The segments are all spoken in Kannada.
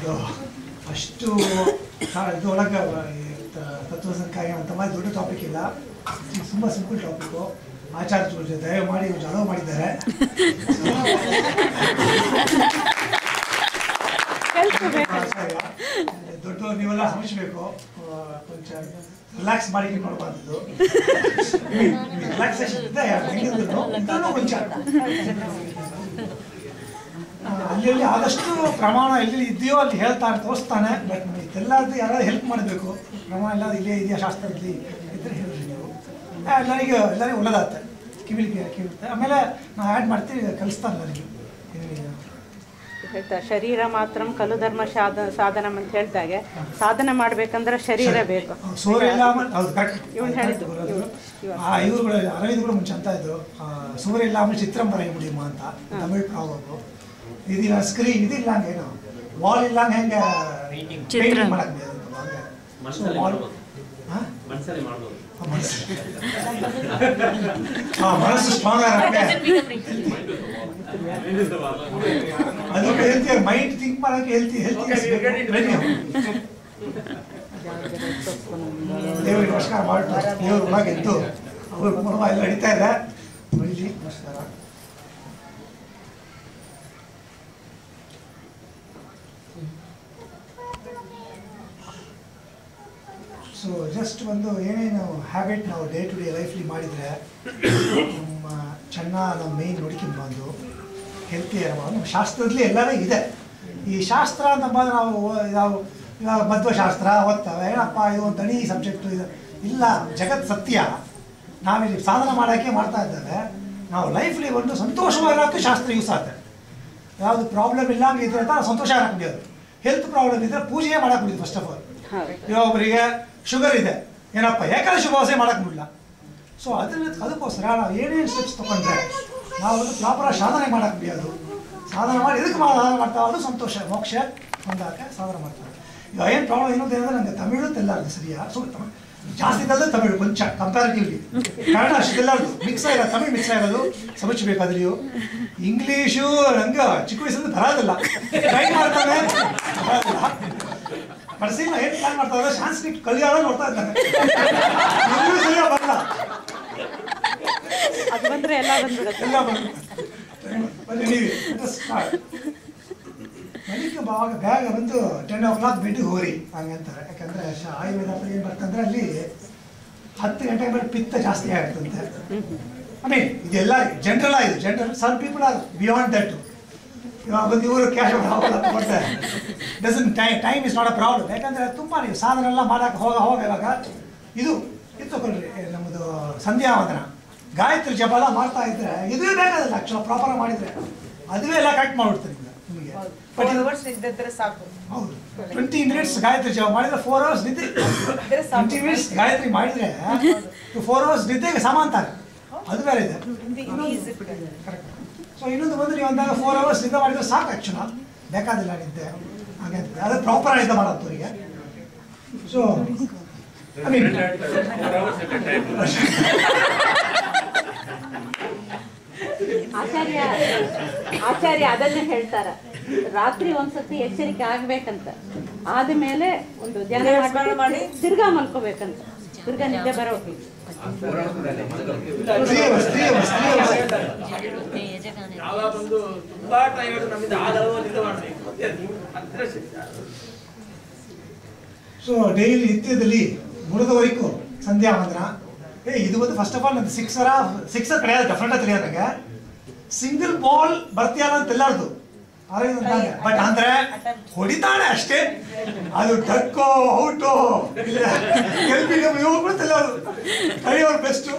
ಅದು ಅಷ್ಟು ಕ- ಇದು ಒಳಗೆ ತತ್ವಸಂಕಾಯ ಅಂತ ಮಾಡಿ ದೊಡ್ಡ ಟಾಪಿಕ್ ಇಲ್ಲ ತುಂಬ ಸಿಂಪಲ್ ಟಾಪಿಕ್ಕು ಆಚಾರ್ಯರು ಜೊತೆ ದಯ ಮಾಡಿ ಇವ್ರು ಅಲೋ ಮಾಡಿದ್ದಾರೆ ಆಚಾರ್ಯ ದೊಡ್ಡ ನೀವೆಲ್ಲ ಹಂಚಬೇಕು ಕೊಂಚ ರಿಲ್ಯಾಕ್ಸ್ ಮಾಡಿ ಮಾಡಬಾರ್ದು ರಿಲ್ಯಾಕ್ಸೇಷನ್ ಇದೆ ಹೆಂಗಿದ್ರು ಇದನ್ನು ಕೊಂಚ ಆ, ಅಲ್ಲಿ ಅಲ್ಲಿ ಆದಷ್ಟು ಪ್ರಮಾಣ ಎಲ್ಲಿ ಇದೆಯೋ ಅಲ್ಲಿ ಹೇಳ್ತಾನೆ ತೋರಿಸ್ತಾನೆ ಬಟ್ ಇದೆಲ್ಲದು ಯಾರಾದ್ರು ಹೆಲ್ಪ್ ಮಾಡಬೇಕು ಪ್ರಮಾಣ ಎಲ್ಲ ಇಲ್ಲೇ ಇದೆಯಾ ಶಾಸ್ತ್ರದಲ್ಲಿ ಇದ್ರೆ ಹೇಳ್ರಿ ನೀವು ಆ, ಎಲ್ಲರಿಗೂ ಎಲ್ಲರಿಗೂ ಒಳ್ಳೇದಾಗುತ್ತೆ ಕಿವಿಲಿಗೆ ಕಿವಿರುತ್ತೆ ಆಮೇಲೆ ನಾವು ಆ್ಯಡ್ ಮಾಡ್ತೀವಿ ಕಲಿಸ್ತಾನೆ ಎಲ್ಲರಿಗೂ ಇದು- ಹೇಳ್ತಾರೆ ಶರೀರ ಮಾತ್ರ ಕಲು ಧರ್ಮ ಸಾಧ ಸಾಧನ ಅಂತ ಹೇಳ್ದಾಗೆ ಸಾಧನೆ ಮಾಡ್ಬೇಕಂದ್ರೆ ಶರೀರ ಬೇಕು ಸೂರ್ಯ ಇಲ್ಲ ಆಮೇಲೆ ಹೌದು ಕರೆಕ್ಟ್ ಇವ್ನು ಹೇಳಿದ್ದು, ಇವ್ನು, ಆ ಇವ್ರುಗಳು ಅರವಿಂದ್ ಕೂಡ ಮುಂಚೆ ಅಂತ ಇದ್ರು ಆ, ಸೂರ್ಯ ಇಲ್ಲ ಆಮೇಲೆ ಚಿತ್ರಂ ಬರೆಯ ಮುಡಿಯುಮ ಅಂತ ತಮಿಳ್ ಪ್ರಾವರ್ಬು ಇದಿಲ್ಲ ಸ್ಕ್ರೀನ್ ಇದಿಲ್ಲ ಹಂಗೇನು ವಾಲ್ ಇಲ್ಲ ಹೆಂಗೆ ಚಿತ್ರ. ಮಾಡಕ್ ಹಂಗೆ ಮನಸ್ಸಲ್ಲಿ ವಾಲ್ ಮಾಡ್ಬೋದು ಮನಸ್ಸಲ್ಲಿ ಮಾಡ್ಬೋದು ಹಾಂ ಮನಸ್ಸು ಸ್ಟ್ರಾಂಗ್ ಆಗಕ್ಕೆ ಅದು ಹೆಲ್ತಿ ಮೈಂಡ್ ಥಿಂಕ್ ಮಾಡಕ್ಕೆ ಹೆಲ್ತಿ ಹೆಲ್ತಿ ದೇವರಿಗೆ ನಮಸ್ಕಾರ ಮಾಡ್ತಾರೆ ದೇವ್ರ ಒಳಗೆ ಎದ್ದು ಅವ್ರ ಕುಟುಂಬ ಎಲ್ಲ ನಡೀತಾ ಇದೆ ನಡೀಲಿ ನಮಸ್ಕಾರ ಸೊ ಜಸ್ಟ್ ಒಂದು ಏನೇನು ಹ್ಯಾಬಿಟ್ ನಾವು ಡೇ ಟು ಡೇ ಲೈಫ್ಲಿ ಮಾಡಿದರೆ ನಮ್ಮ ಚೆನ್ನ ನಮ್ಮ ಮೇಯ್ನ್ ನೋಡ್ಕೊಂಡು ಬಂದು ಹೆಲ್ತಿ ನಮ್ಮ ಶಾಸ್ತ್ರದಲ್ಲಿ ಎಲ್ಲವೇ ಇದೆ ಈ ಶಾಸ್ತ್ರ ಅಂತ ಬಂದು ನಾವು ಓ- ನಾವು ಇವಾಗ ಮಧ್ವಶಾಸ್ತ್ರ ಓದ್ತವೆ ಏನಪ್ಪ ಇದು ಒಂದು ತನಿ ಸಬ್ಜೆಕ್ಟು ಇದು ಇಲ್ಲ ಜಗತ್ ಸತ್ಯ ನಾವಿಲ್ಲಿ ಸಾಧನ ಮಾಡೋಕ್ಕೆ ಮಾಡ್ತಾ ಇದ್ದೇವೆ ನಾವು ಲೈಫ್ಲಿ ಒಂದು ಸಂತೋಷವಾಗಿರೋಕ್ಕೆ ಶಾಸ್ತ್ರ ಯೂಸ್ ಆಗುತ್ತೆ ಯಾವುದು ಪ್ರಾಬ್ಲಮ್ ಇಲ್ಲ ಇದ್ರೆ ಅಂತ ಸಂತೋಷ ಆಗಕ್ಕೆ முடியாது ಹೆಲ್ತ್ ಪ್ರಾಬ್ಲಮ್ ಇದ್ದರೆ ಪೂಜೆಯೇ ಮಾಡಕ್ಕೆ முடியாது ಫಸ್ಟ್ ಆಫ್ ಆಲ್ ಹೌದು ಇವಾಗ ಒಬ್ಬರಿಗೆ ಶುಗರ್ ಇದೆ ಏನಪ್ಪ ಏಕಾದಶಿ ಉಪವಾಸ ಮಾಡಕ್ಕೆ ಬಿಡಲ್ಲ ಸೊ ಅದ್ರ ಅದಕ್ಕೋಸ್ಕರ ನಾವು ಏನೇನು ಸ್ಟೆಪ್ಸ್ ತಗೊಂಡ್ರೆ ನಾವು ಅದು ಪ್ರಾಪರ್ ಸಾಧನೆ ಮಾಡಕ್ಕೆ முடியாது ಸಾಧನೆ ಮಾಡಿ ಇದಕ್ಕೆ ಮಾ- ಸಾಧನೆ ಮಾಡ್ತಾ ಅದು ಸಂತೋಷ ಮೋಕ್ಷ ಹೊಂದಾಕೆ ಸಾಧನೆ ಮಾಡ್ತಾರೆ ಈಗ ಏನು ಪ್ರಾಬ್ಲಮ್ ಏನಂತ ಹೇಳಿದ್ರೆ ನನಗೆ ತಮಿಳು ತೆಲ್ಲಾರ್ದು ಸರಿಯಾ ಸೊ ತಮಿಳ್ ಜಾಸ್ತಿ ಇದ್ದಲ್ಲದೆ ತಮಿಳು ಕೊಂಚ ಕಂಪ್ಯಾರಿಟಿವ್ಲಿ ಕನ್ನಡ ಅಷ್ಟೆಲ್ಲಾರ್ದು ಮಿಕ್ಸ್ ಆಗಿರೋದು ತಮಿಳ್ ಮಿಕ್ಸ್ ಆಗಿರೋದು ಸಮೀಕ್ಷಬೇಕಾದ್ರಿಯು ಇಂಗ್ಲೀಷು ನಂಗೆ ಚಿಕ್ಕ ವಯಸ್ಸಿಂದ ಬರೋದಿಲ್ಲ ಟ್ರೈ ಮಾಡ್ತಾನೆ ಬರೋದಿಲ್ಲ ಮನಸ್ಸಿನ ಏನು ಪ್ಲಾನ್ ಮಾಡ್ತಾ ಇದ್ದಾರೆ ಸಾಂಸ್ಕ್ರಿಟ್ ಕಲಿಯೋದ ನೋಡ್ತಾ ಇದ್ದಾನೆ ಇಂಗ್ಲೀಷ್ ಸರಿಯಾ ಬರಲ್ಲ ಅದು ಬಂದ್ರೆ ಎಲ್ಲ ಬಂದ್ಬಿಡುತ್ತೆ ಎಲ್ಲ ಬಂದು ಬನ್ನಿ ನೀವು ಬೆಳಿಗ್ಗೆ ಬಾವಾಗ ಬೇಗ ಬಂದು ಟೆನ್ ಓ ಕ್ಲಾಕ್ ಬೆಡ್ಗೆ ಹೋಗ್ರಿ ಹಂಗಂತಾರೆ ಯಾಕಂದ್ರೆ ಶ- ಆಯುರ್ವೇದ ಪರಿ ಏನು ಬರ್ತಂದ್ರೆ ಅಲ್ಲಿ ಹತ್ತು ಗಂಟೆ ಮೇಲೆ ಪಿತ್ತ ಜಾಸ್ತಿ ಆಗುತ್ತಂತೆ ಐ ಮೀನ್ ಇದೆಲ್ಲ ಜನರಲ್ ಆಗಿದೆ general some people are beyond that ಇವಾಗ ಬಂದು ಇವರು ಕ್ಯಾಶ್ ಕೊಡ್ತಾರೆ doesn't time time is not a problem ಯಾಕಂದ್ರೆ ತುಂಬ ನೀವು ಸಾಧನೆ ಎಲ್ಲ ಮಾಡಕ್ಕೆ ಹೋಗ ಹೋಗ ಇವಾಗ ಇದು ಇದು ತಗೊಳ್ರಿ ಏ, ನಮ್ಮದು ಸಂಧ್ಯಾ ವಂದನ ಗಾಯತ್ರಿ ಜಪ ಎಲ್ಲ ಮಾಡ್ತಾ ಇದ್ರೆ ಇದು ಬೇಕಾದಿಲ್ಲ ಆಕ್ಚುಲಿ ಪ್ರಾಪರ್ ಮಾಡಿದ್ರೆ ಅದುವೇ ಎಲ್ಲ ಕರೆಕ್ಟ್ ಮಾಡ್ಬಿಡ್ತಾರೆ ನಿಮ್ಗೆ ನಿಮಗೆ ಬಟ್ ಇದು ಅವರ್ಸ್ ಇದ್ದಿದ್ರೆ ಸಾಕು ಹೌದು ಟ್ವೆಂಟಿ ಮಿನಿಟ್ಸ್ ಗಾಯತ್ರಿ ಜಪ ಮಾಡಿದ್ರೆ ಫೋರ್ ಅವರ್ಸ್ ನಿದ್ದೆ ಇದ್ರೆ ಸಾಕು. ಟ್ವೆಂಟಿ ಮಿನಿಟ್ಸ್ ಗಾಯತ್ರಿ ಮಾಡಿದ್ರೆ ಫೋರ್ ಅವರ್ಸ್ ನಿದ್ದೆಗೆ ಸಮಾಂತರ ಅದು ಬೇರೆ ಇದೆ ಈಸಿ ಕರೆಕ್ಟ್ ಸೊ ಇನ್ನೊಂದು ಬಂದು ನೀವು ಅಂದಾಗ ಫೋರ್ ಅವರ್ಸ್ ನಿದ್ದೆ ಮಾಡಿದ್ರೆ ಸಾಕು ಆ್ಯಕ್ಚುಲ ಬೇಕಾದಿಲ್ಲ ನಿದ್ದೆ ಹಾಗೆ ಅಂತ ಅದು ಪ್ರಾಪರ್ ನಿದ್ದೆ ಮಾಡೋದು ಅವರಿಗೆ ಸೊ ಐ ಮೀನ್ ಆಚಾರ್ಯ ಆಚಾರ್ಯ ಅದನ್ನೇ ಹೇಳ್ತಾರ ರಾತ್ರಿ ಒಂದ್ಸತಿ ಎಚ್ಚರಿಕೆ ಆಗ್ಬೇಕಂತ ಆದ್ಮೇಲೆ ಒಂದು ಧ್ಯಾನ ಸ್ಮರಣೆ ಮಾಡಿ ಮಾಡಿ. ತಿರ್ಗಾ ಮಲ್ಕೋಬೇಕಂತ ತಿರ್ಗಾ ನಿದ್ದೆ ಬರೋ three hours three hours three hours ಯಾವಾಗ ಬಂದು ತುಂಬಾ ಟೈಮ್ ನಮ್ಮಿಂದ ಆಗಲ್ವೋ ನಿದ್ದೆ ಮಾಡಬೇಕು ಮತ್ತೆ ನೀವು ಹತ್ತಿರ ಸಿಗ್ತಾರೆ ಸೊ ಡೈಲಿ ನಿತ್ಯದಲ್ಲಿ ಮುರಿದವರೆಗೂ ಸಂಧ್ಯಾ ವಂದನ ಏ ಇದು ಬಂದು ಫಸ್ಟ್ ಆಫ್ ಆಲ್ ನಂದು ಸಿಕ್ಸರ ಸಿಕ್ಸರ್ ಕಡೆಯಾದ ಡೆಫಿನೆಟ್ ತಿಳಿಯೋದು ನನಗೆ ಸಿಂಗಲ್ ಬಾಲ್ ಬರ್ತೀಯಲ್ಲ ಅಂತ ಎಲ್ಲಾರ್ದು ಬಟ್ ಅಂದ್ರೆ ಹೊಡಿತಾನೆ ಅಷ್ಟೇ ಅದು ಟಕ್ಕೋ ಔಟೋ ಗೆಲ್ಬಿಗೆ ಹೋಗ್ಬಿಡುತ್ತಲ್ಲ ಅದು ಕಳಿಯೋರು ಬೆಸ್ಟು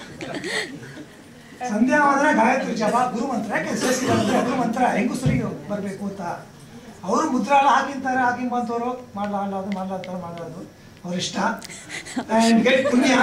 ಸಂಧ್ಯಾ ವಂದನ ಗಾಯತ್ರಿ ಜಪ ಗುರು ಮಂತ್ರ ಯಾಕೆ ಸೇರಿಸಿದ್ರೆ ಗುರು ಮಂತ್ರ ಹೆಂಗಸರಿಗೆ ಬರಬೇಕು ಅಂತ ಅವರು ಮುದ್ರಾಳ ಹಾಕಿಂತಾರೆ ಹಾಕಿ ಬಂತವರು ಮಾಡಲ ಅಲ್ಲ ಅದು ಮಾಡಲ ಅಂತಾರೆ ಮಾಡೋದು ಅವ್ರ ಇಷ್ಟ ಆ್ಯಂಡ್ ಗೆಟ್ ಪುಣ್ಯ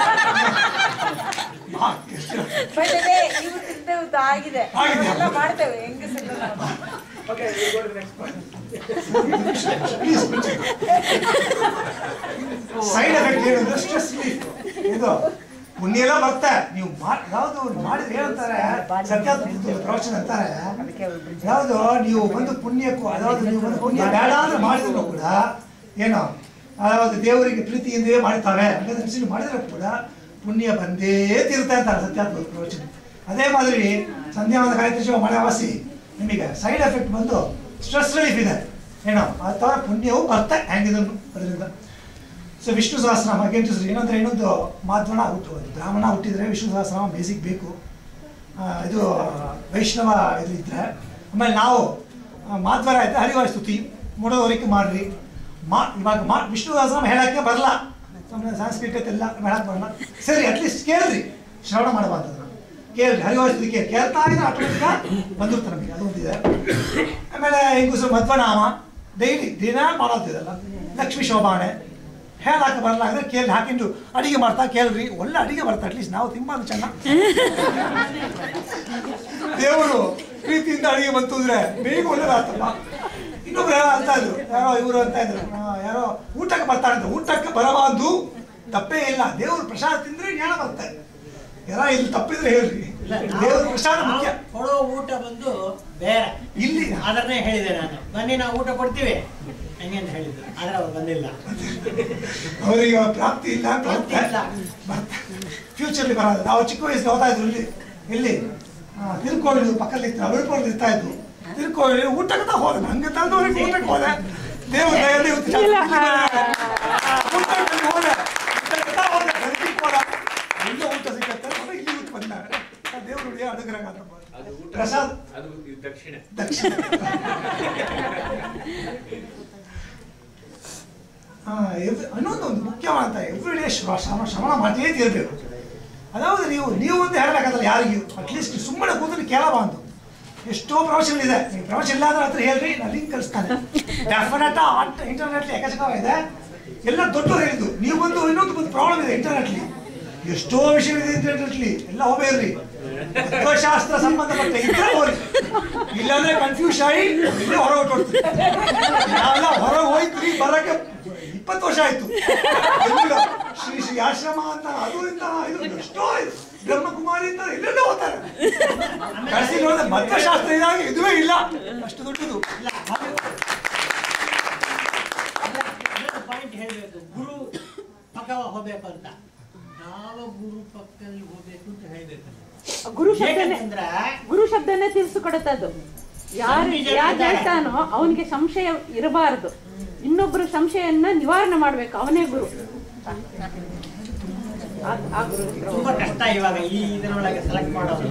ಆ, ಎಷ್ಟು- ಬಟ್ ಅದೇ ಇವು ತಿಂತೇವೆ ಆಗಿದೆ ಆಗಿದೆ. ಎಲ್ಲ ಮಾಡ್ತೇವೆ ಹೆಂಗಸರು okay next point Please, side effect ಏನಂದ್ರೆ ಸ್ಟ್ರೆಸ್ ರಿಲೀಫ್ ಇದು ಪುಣ್ಯ ಎಲ್ಲ ಬರ್ತೆ ನೀವು ಮಾ- ಯಾವ್ದು ಮಾಡಿದ್ರೆ ಏನಂತಾರೆ ಸತ್ಯಾತ್ಮ ಪ್ರವಚನ ಅಂತಾರೆ ಯಾವುದು ನೀವು ಒಂದು ಪುಣ್ಯಕ್ಕೂ ಅದಾவது ನೀವು ಒಂದು ಪುಣ್ಯ ಬೇಡ ಅಂದ್ರೆ ಮಾಡಿದ್ರು ಕೂಡ ಏನೋ ಅದಾவது ದೇವರಿಗೆ ಪ್ರೀತಿಯಿಂದಲೇ ಮಾಡ್ತಾರೆ ಹಾಗಾದ್ರೆ ಅನಿಸಿ ಮಾಡಿದ್ರೆ ಕೂಡ ಪುಣ್ಯ ಬಂದೇ ತೀರುತ್ತೆ ಅಂತಾರೆ ಸತ್ಯಾತ್ಮ ಪ್ರವಚನ ಅದೇ ಮಾದರಿ ಸಂಧ್ಯಾವಂತ ಗಾಯತ್ರಿ ಶಿವ ಮಳೆವಾಸಿ ನಿಮಗೆ ಸೈಡ್ ಎಫೆಕ್ಟ್ ಬಂದು ಸ್ಟ್ರೆಸ್ ರಿಲೀಫ್ ಇದೆ ಏನೋ ಅಥವಾ ಪುಣ್ಯವು ಬರ್ತಾ ಹೆಂಗಿದ್ರು ಅದರಿಂದ ಸೊ ವಿಷ್ಣು ಸಹಸ್ರನಾಮ ಅಗೇಂಟಿಸ್ ಏನಂದ್ರೆ ಇನ್ನೊಂದು ಮಾಧ್ವನ ಹುಟ್ಟು ಬ್ರಾಹ್ಮಣ ಹುಟ್ಟಿದ್ರೆ ವಿಷ್ಣು ಸಹಸ್ರನಾಮ ಬೇಸಿಕ್ ಬೇಕು ಆ, ಇದು ವೈಷ್ಣವ ಇದು ಇದ್ರೆ ಆಮೇಲೆ ನಾವು ಆ, ಮಾಧ್ವರ ಆಯ್ತು ಹರಿವಾಯ ಸ್ತುತಿ ಮೂಡೋವರೆಗೆ ಮಾಡ್ರಿ ಮಾ ಇವಾಗ ಮಾ ವಿಷ್ಣು ಸಹಸ್ರನಾಮ ಹೇಳಕ್ಕೆ ಬರಲ್ಲ ಸುಮ್ಮನೆ ಸಂಸ್ಕೃತ ಎಲ್ಲ ಹೇಳಕ್ ಬರಲ್ಲ ಸರಿ ಅಟ್ಲೀಸ್ಟ್ ಕೇಳ್ರಿ ಶ್ರವಣ ಮಾಡಬಾರ್ದು ಅದನ್ನ ಕೇಳ್ರಿ ಹರಿವಾಯ ಸ್ತುತಿ ಕೇಳಿ ಕೇಳ್ತಾ ಇದ್ರೆ ಆಟೋಮೆಟಿಕ್ ಬಂದಿರುತ್ತೆ ನಮಗೆ ಅದು ಒಂದಿದೆ ಆಮೇಲೆ ಹೆಂಗಸರು ಮಧ್ವನಾಮ ಡೈಲಿ ದಿನ ಮಾಡೋದಿದಲ್ಲ ಲಕ್ಷ್ಮೀ ಶೋಭಾಣೆ ಹೇಳಾಕ ಬರಲ್ಲ ಅಂದ್ರೆ ಕೇಳಿ ಹಾಕಿಂದು ಅಡಿಗೆ ಮಾಡ್ತಾ ಕೇಳ್ರಿ ಒಳ್ಳೆ ಅಡಿಗೆ ಬರ್ತಾ ಅಟ್ಲೀಸ್ಟ್ ನಾವು ತಿಂಬಾರ್ದು ಚೆನ್ನಾಗಿ ದೇವರು ಪ್ರೀತಿಯಿಂದ ಅಡಿಗೆ ಬಂತು ಅಂದ್ರೆ ಬೇಗ ಒಳ್ಳೇದಾಗ್ತಲ್ಲ ಇನ್ನೊಬ್ರು ಯಾರೋ ಅಂತ ಇದ್ರು ಯಾರೋ ಇವರು ಅಂತ ಇದ್ರು ಆ, ಯಾರೋ ಊಟಕ್ಕೆ ಬರ್ತಾರೆ ಅಂತ ಊಟಕ್ಕೆ ಬರಬಾರ್ದು ತಪ್ಪೇ ಇಲ್ಲ ದೇವ್ರ ಪ್ರಸಾದ ತಿಂದ್ರೆ ಜ್ಞಾನ ಬರ್ತಾರೆ ಯಾರ ಇಲ್ಲಿ ತಪ್ಪಿದ್ರೆ ಹೇಳ್ರಿ ದೇವ್ರ ಪ್ರಸಾದ ಮುಖ್ಯ ಕೊಡೋ ಊಟ ಬಂದು ಬೇರೆ ಇಲ್ಲಿ ಅದನ್ನೇ ಹೇಳಿದೆ ನಾನು ಬನ್ನಿ ನಾವು ಊಟ ಕೊಡ್ತೀವಿ ಹಂಗೆ ಅಂತ ಹೇಳಿದ್ರು ಆದ್ರೆ ಅವ್ರು ಬಂದಿಲ್ಲ ಅವರಿಗೆ ಪ್ರಾಪ್ತಿ ಇಲ್ಲ ಅಂತ ಪ್ರಾಪ್ತಿ ಇಲ್ಲ. ಫ್ಯೂಚರ್ಲಿ ಬರೋದು ನಾವು ಚಿಕ್ಕ ವಯಸ್ಸಿಗೆ ಹೋಗ್ತಾ ಇದ್ರು ಇಲ್ಲಿ ಇಲ್ಲಿ ತಿರ್ಕೊಳ್ಳಿ ಪಕ್ಕದಲ್ಲಿ ಅವಿಳ್ಕೊಂಡು ಇರ್ತಾ ಇದ್ವು ತಿರ್ಕೊಳ್ಳಿ ಊಟಕ್ಕೆ ಹೋದೆ ನಂಗೆ ತಂದವ್ರಿಗೆ ಊಟಕ್ಕೆ ಹೋದೆ ದೇವ್ರ ದಯೆಯಿಂದ ಇವತ್ತು ಇಲ್ಲ. ಊಟಕ್ಕೆ ಹೋದೆ ಊಟಕ್ಕೆ ತಾ ಹೋದೆ ಬೆಳಗ್ಗೆ ಹೋದ ಇಲ್ಲೇ ಊಟ ಸಿಕ್ಕತ್ತೆ ನೋಡಿ ಇಲ್ಲಿ ಊಟ ಬಂದ ದೇವ್ರು ಅಡುಗರಾಗ ಅದು ಊಟ ಪ್ರಸಾದ್ ಅದು ಇದು ದಕ್ಷಿಣೆ ದಕ್ಷಿಣ ಆ, ಎವ್- ಇನ್ನೊಂದು ಒಂದು ಮುಖ್ಯವಾದ ಎವ್ರಿ ಡೇ ಶ್ರವಣ ಶ್ರವಣ ಮಾಡಿಯೇ ತೀರಬೇಕು ಅದಾவது ನೀವು ನೀವು ಒಂದು ಹೇಳಬೇಕಾಗಲ್ಲ ಯಾರಿಗೂ ಅಟ್ಲೀಸ್ಟ್ ಸುಮ್ಮನೆ ಕೂತು ಕೇಳಬಾರ್ದು ಎಷ್ಟೋ ಪ್ರವಚನಗಳಿದೆ ನೀವು ಪ್ರವಚನ ಇಲ್ಲ ಅಂದ್ರೆ ಹತ್ರ ಹೇಳ್ರಿ ನಾನು ಲಿಂಕ್ ಕಳಿಸ್ತಾನೆ ಡೆಫಿನೆಟ್ ಇಂಟರ್ನೆಟ್ ಎಕಚಕ ಇದೆ ಎಲ್ಲ ದೊಡ್ಡವ್ರು ಹೇಳಿದ್ದು ನೀವು ಒಂದು ಇನ್ನೊಂದು ಒಂದು ಪ್ರಾಬ್ಲಮ್ ಇದೆ ಇಂಟರ್ನೆಟ್ಲಿ ಎಷ್ಟೋ ವಿಷಯಗಳಿದೆ ಇಂಟರ್ನೆಟ್ಲಿ ಎಲ್ಲ ಹೋಗ್ಬೇಡ್ರಿ ತತ್ವಶಾಸ್ತ್ರ ಸಂಬಂಧಪಟ್ಟ ಇದ್ರೆ ಹೋಗ್ರಿ ಇಲ್ಲಾಂದ್ರೆ ಕನ್ಫ್ಯೂಸ್ ಆಗಿ ಇಲ್ಲೇ ಹೊರಗೆ ಹೊಟ್ಟೋಗ್ತೀವಿ ನಾವೆಲ್ಲ ಹೊರಗೆ ಹೋಯ್ತ್ರಿ ಬರಕ್ಕೆ ಇಪ್ಪತ್ತು ವರ್ಷ ಆಯ್ತು ಎಲ್ಲ ಶ್ರೀ ಶ್ರೀ ಆಶ್ರಮ ಅಂತ ಅದು ಇಂತ ಇದು ಎಷ್ಟೋ ಇದು ಬ್ರಹ್ಮಕುಮಾರಿ ಅಂತ ಎಲ್ಲೆಲ್ಲೋ ಹೋಗ್ತಾರೆ ಕಳಿಸಿ ನೋಡಿದ್ರೆ ಮತಶಾಸ್ತ್ರ ಇದಾಗ ಇದುವೇ ಇಲ್ಲ ಅಷ್ಟು ದೊಡ್ಡದು ಪಾಯಿಂಟ್ ಹೇಳಬೇಕು ಗುರು ಪಕ್ಕ ಹೋಗ್ಬೇಕು ಅಂತ ಯಾವ ಗುರು ಪಕ್ಕದಲ್ಲಿ ಹೋಗ್ಬೇಕು ಅಂತ ಹೇಳ್ಬೇಕು ಗುರು ಶಬ್ದನೇ ಯಾಕಂದ್ರೆ ಗುರು ಶಬ್ದನೇ ತಿಳಿಸಿಕೊಡುತ್ತದು ಯಾರು ಅಲ್ಲಿ ಜನ ಯಾರು ಇದ್ದಾರೆ. ಹೇಳ್ತಾನೋ ಅವನಿಗೆ ಸಂಶಯ ಇರಬಾರದು ಇನ್ನೊಬ್ಬರ ಸಂಶಯವನ್ನ ನಿವಾರಣೆ ಮಾಡ್ಬೇಕು ಅವನೇ ಗುರು ಆ- ಆ ಗುರು ಹತ್ರ ತುಂಬಾ ಕಷ್ಟ ಇವಾಗ ಈ ಇದರೊಳಗೆ ಸೆಲೆಕ್ಟ್ ಮಾಡೋದು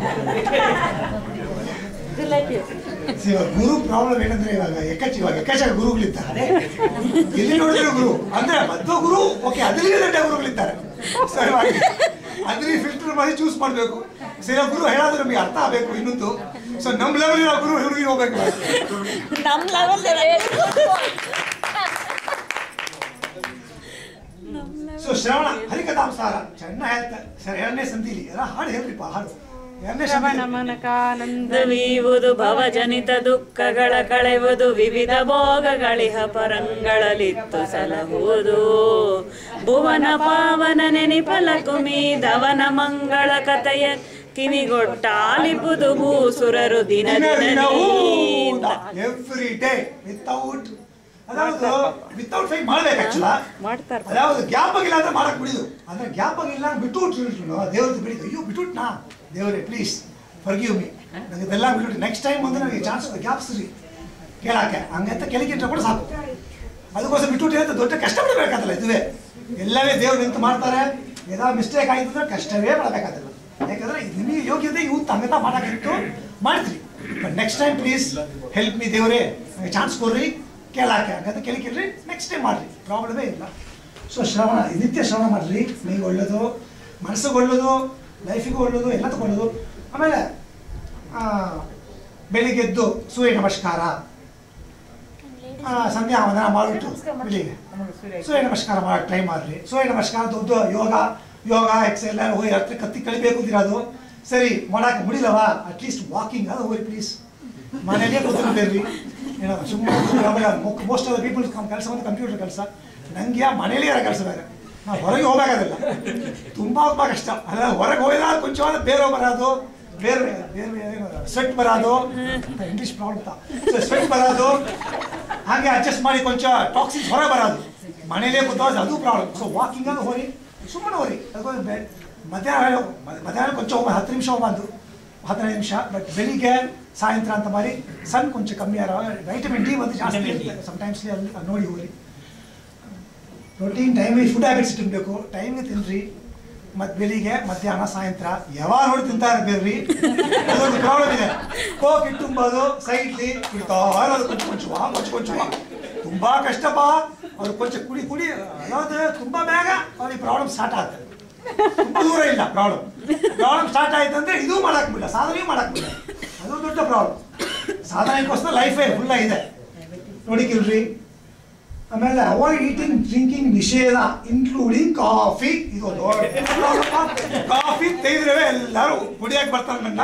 ರಿಲೇಟಿವ್ See, ಇವಾಗ ಗುರು ಪ್ರಾಬ್ಲಮ್ ಏನಂದ್ರೆ ಇವಾಗ ಎಕಚ್ ಇವಾಗ ಎಕಚ ಗುರುಗಳಿದ್ದಾರೆ ಅದೇ ಎಲ್ಲಿ ನೋಡಿದ್ರು ಗುರು ಅಂದ್ರೆ ಮಧ್ವ ಗುರು ಓಕೆ ಅದರಲ್ಲಿ ದೊಡ್ಡ ಗುರುಗಳಿದ್ದಾರೆ ಸರಿಯಾಗಿ ಅದ್ರಲ್ಲಿ ಫಿಲ್ಟರ್ ಮಾಡಿ ಚೂಸ್ ಮಾಡಬೇಕು ಸರಿ ಗುರು ಹೇಳೋದು ನಮಗೆ ಅರ್ಥ ಆಗಬೇಕು ಇನ್ನೊಂದು ಸೊ ನಮ್ಮ ಲೆವೆಲ್ ನಾವು ಗುರು ಹುಡುಗಿ ಹೋಗ್ಬೇಕು ನಮ್ ಲೆವೆಲ್ ಸೊ ಶ್ರವಣ ಹರಿಕಥಾಂಸಾರ ಚೆನ್ನಾಗಿ ಹೇಳ್ತಾರೆ ಸರ್ ಎರಡನೇ ಸಂಧಿಲಿ ಎಲ್ಲ ಹಾಡು ಹೇಳ್ರಿಪ್ಪ ಹಾಡು ಎರಡನೇ ಶ್ರವಣ ಸಂಧಿ ಮನಕಾನಂದ ವೀವುದು ಭವಜನಿತ ದುಃಖಗಳ ಕಳೆವುದು ವಿವಿಧ ಭೋಗಗಳಿಹ ಪರಂಗಳಲಿತ್ತು ಸಲಹುವುದು ಭುವನ ಪಾವನ ನೆನಿಪಲ ಕುಮಿ ಧವನ ಮಂಗಳ ಕಥೆಯ ಕಿವಿಗೊಟ್ಟಾಲಿಪುದು ಭೂಸುರರು ದಿನ ದಿನ ಎವ್ರಿ ಡೇ ವಿತೌಟ್ ಅದಾವುದು ವಿತೌಟ್ ಫೈ ಮಾಡ್ಬೇಕು ಆಕ್ಚುಲ ಮಾಡ್ತಾರೆ ಅದಾவது ಗ್ಯಾಪ್ ಆಗಿಲ್ಲ ಅಂದ್ರೆ ಮಾಡಕ್ ಬಿಡಿದು ಅಂದ್ರೆ ಗ್ಯಾಪ್ ಆಗಿಲ್ಲ ಅಂದ್ರೆ ಬಿಟ್ಟು ಬಿಟ್ರು ದೇವ್ರದ್ದು ಬಿಡಿದು ಅಯ್ಯೋ ಬಿಟ್ಟುಟ್ನಾ ದೇವರೇ ಪ್ಲೀಸ್ ಫರ್ಗಿವ್ ಮಿ ನನಗೆ ಇದೆಲ್ಲ ಬಿಟ್ಟು ನೆಕ್ಸ್ಟ್ ಟೈಮ್ ಬಂದ್ರೆ ನನಗೆ ಚಾನ್ಸ್ ಗ್ಯಾಪ್ಸ್ ರೀ ಕೇಳಾಕೆ ಹಂಗಂತ ಕೆಳಗಿಟ್ರೆ ಕೂಡ ಸಾಕು ಅದಕ್ಕೋಸ್ಕರ ಬಿಟ್ಟು ಅಂತ ದೊಡ್ಡ ಕಷ್ಟ ಪಡಬೇಕಾಗಲ್ಲ ಇದುವೇ ಎಲ್ಲವೇ ದೇವ್ರು ನಿಂತು ಮಾಡ್ತಾರೆ ಏನಾದ್ರು ಮಿಸ್ಟೇಕ್ ಆಯ್ತು ಅಂದ್ರೆ ಕಷ್ಟವೇ ಪಡಬೇಕಾಗಲ್ಲ ಯಾಕಂದ್ರೆ ಇದು ನಿಮಗೆ ಯೋಗ್ಯತೆ ಇವತ್ತು ಹಂಗಂತ ಮಾಡಕ್ಕಿಟ್ಟು ಮಾಡ್ತೀರಿ but next time please help me ದೇವರೇ ನನಗೆ ಚಾನ್ಸ್ ಕೊಡ್ರಿ ಕೇಳಾಕೆ ಹಂಗಂತ ಕೇಳಿಕಿಲ್ರಿ ನೆಕ್ಸ್ಟ್ ಟೈಮ್ ಮಾಡ್ರಿ ಪ್ರಾಬ್ಲಮೇ ಇಲ್ಲ ಸೊ ಶ್ರವಣ ನಿತ್ಯ ಶ್ರವಣ ಮಾಡ್ರಿ ಮೈಗೆ ಒಳ್ಳೇದು ಮನಸ್ಸಿಗೆ ಒಳ್ಳೇದು ಲೈಫಿಗೂ ಒಳ್ಳೇದು ಎಲ್ಲ ತಗೊಳ್ಳೋದು ಆಮೇಲೆ ಆ, ಬೆಳಿಗ್ಗೆ ಎದ್ದು ಸೂರ್ಯ ನಮಸ್ಕಾರ ಆ, ಸಂಧ್ಯಾ ವಂದನ ಮಾಡಿಬಿಟ್ಟು ಬೆಳಿಗ್ಗೆ ಸೂರ್ಯ ನಮಸ್ಕಾರ ಮಾಡಿ ಟ್ರೈ ಮಾಡ್ರಿ ಸೂರ್ಯ ನಮಸ್ಕಾರ ದೊಡ್ಡ ಯೋಗ ಯೋಗ ಎಕ್ಸೆಲ್ ಹೋಗಿ ಹತ್ರ ಕತ್ತಿ ಕಳಿಬೇಕು ಅಂದಿರೋದು ಸರಿ ಮಾಡಕ್ಕೆ ಮುಡಿಲವ ಅಟ್ಲೀಸ್ಟ್ ವಾಕಿಂಗ್ ಅದು ಹೋಗಿ ಪ್ಲೀಸ್ ಮನೇಲೇ ಕೂತ್ಕೊಂಡಿರ್ರಿ ಏನೋ ಸುಮ್ಮನೆ ಮೋಸ್ಟ್ ಆಫ್ ದ ಪೀಪಲ್ ಕೆಲಸ ಬಂದು ಕಂಪ್ಯೂಟರ್ ಕೆಲಸ ನನಗೆ ಮನೇಲೇ ಇರೋ ಕೆಲಸ ಬೇರೆ ನಾವು ಹೊರಗೆ ಹೋಗಬೇಕಾಗಲ್ಲ ತುಂಬ ತುಂಬ ಕಷ್ಟ ಅಲ್ಲ ಹೊರಗೆ ಹೋಗಿದಾಗ ಕೊಂಚವಾದ ಬೇರೆ ಬರೋದು ಬೇರೆ ಬೇರೆ ಸ್ವೆಟ್ ಬರೋದು ಇಂಗ್ಲೀಷ್ ಪ್ರಾಬ್ಲಮ್ ಸ್ವೆಟ್ ಬರೋದು ಹಾಗೆ ಅಡ್ಜಸ್ಟ್ ಮಾಡಿ ಕೊಂಚ ಟಾಕ್ಸಿನ್ಸ್ ಹೊರಗೆ ಬರೋದು ಮನೇಲೇ ಕೂತಾಗ ಅದು ಪ್ರಾಬ್ಲಮ್ ಸೊ ವಾಕಿಂಗ್ ಅದು ಹೋಗಿ ಸುಮ್ಮನೆ ಹೋಗಿ ಅದಕ್ಕೊಂದು ಬೆ ಮಧ್ಯಾಹ್ನ ಮ- ಮಧ್ಯಾಹ್ನ ಕೊಂಚ ಹೋಗಿ ಹತ್ತು ನಿಮಿಷ ಹೋಗ್ಬಂದು ಹದಿನೈದು ನಿಮಿಷ ಬಟ್ ಬೆಳಿಗ್ಗೆ ಸಾಯಂಕಾಲ ಅಂತ ಮಾಡಿ ಸನ್ ಕೊಂಚ ಕಮ್ಮಿ ಆರೋ ವೈಟಮಿನ್ ಡಿ ಒಂದು ಜಾಸ್ತಿ Vitamin D. ಇರುತ್ತೆ ಸಮಟೈಮ್ಸ್ಲಿ ಅಲ್ಲಿ ಅಲ್ಲಿ ನೋಡಿ ಹೋಗಿ ಪ್ರೋಟೀನ್ ಟೈಮಿಗೆ ಫುಡ್ ಹ್ಯಾಬಿಟ್ಸ್ ತಿನ್ನಬೇಕು ಟೈಮಿಗೆ ತಿನ್ರಿ ಮತ್ತು ಬೆಳಿಗ್ಗೆ ಮಧ್ಯಾಹ್ನ ಸಾಯಂಕಾಲ ಯಾವಾಗ ನೋಡಿ ತಿಂತಾರೆ ಬೇರ್ರಿ ಅದೊಂದು ಪ್ರಾಬ್ಲಮ್ ಇದೆ ಕೋಕ್ ಇಟ್ಟು ತುಂಬೋದು ಸೈಡ್ಲಿ ಬಿಡ್ತಾ ಇರೋದು ಕೊಂಚ ಕೊಂಚವ ಕೊಂಚ ಕೊಂಚವ ತುಂಬಾ ಕಷ್ಟಪ್ಪ ಅವ್ರು ಕೊಂಚ ಕುಡಿ ಕುಡಿ ಅದಾದ್ರೆ ತುಂಬಾ ಬೇಗ ಅವ್ರಿಗೆ ಪ್ರಾಬ್ಲಮ್ ಸ್ಟಾರ್ಟ್ ಆಗುತ್ತೆ ತುಂಬಾ ದೂರ ಇಲ್ಲ ಪ್ರಾಬ್ಲಮ್ ಪ್ರಾಬ್ಲಮ್ ಸ್ಟಾರ್ಟ್ ಆಯ್ತು ಅಂದ್ರೆ ಇದು ಮಾಡಕ್ ಬಿಡ ಸಾಧನೆ ಮಾಡಕ್ ಬಿಡ ಅದು ದೊಡ್ಡ ಪ್ರಾಬ್ಲಮ್ ಸಾಧನೆಗೋಸ್ಕರ ಲೈಫೇ ಫುಲ್ಲ ಇದೆ ನೋಡಿಕಿಲ್ರಿ ಆಮೇಲೆ ಅವಾಯ್ಡ್ ಈಟಿಂಗ್ ಡ್ರಿಂಕಿಂಗ್ ನಿಷೇಧ ಇನ್ಕ್ಲೂಡಿಂಗ್ ಕಾಫಿ ಇದು ಕಾಫಿ ತೆಗೆದ್ರೆ ಎಲ್ಲರೂ ಕುಡಿಯಕ್ಕೆ ಬರ್ತಾರೆ ನನ್ನ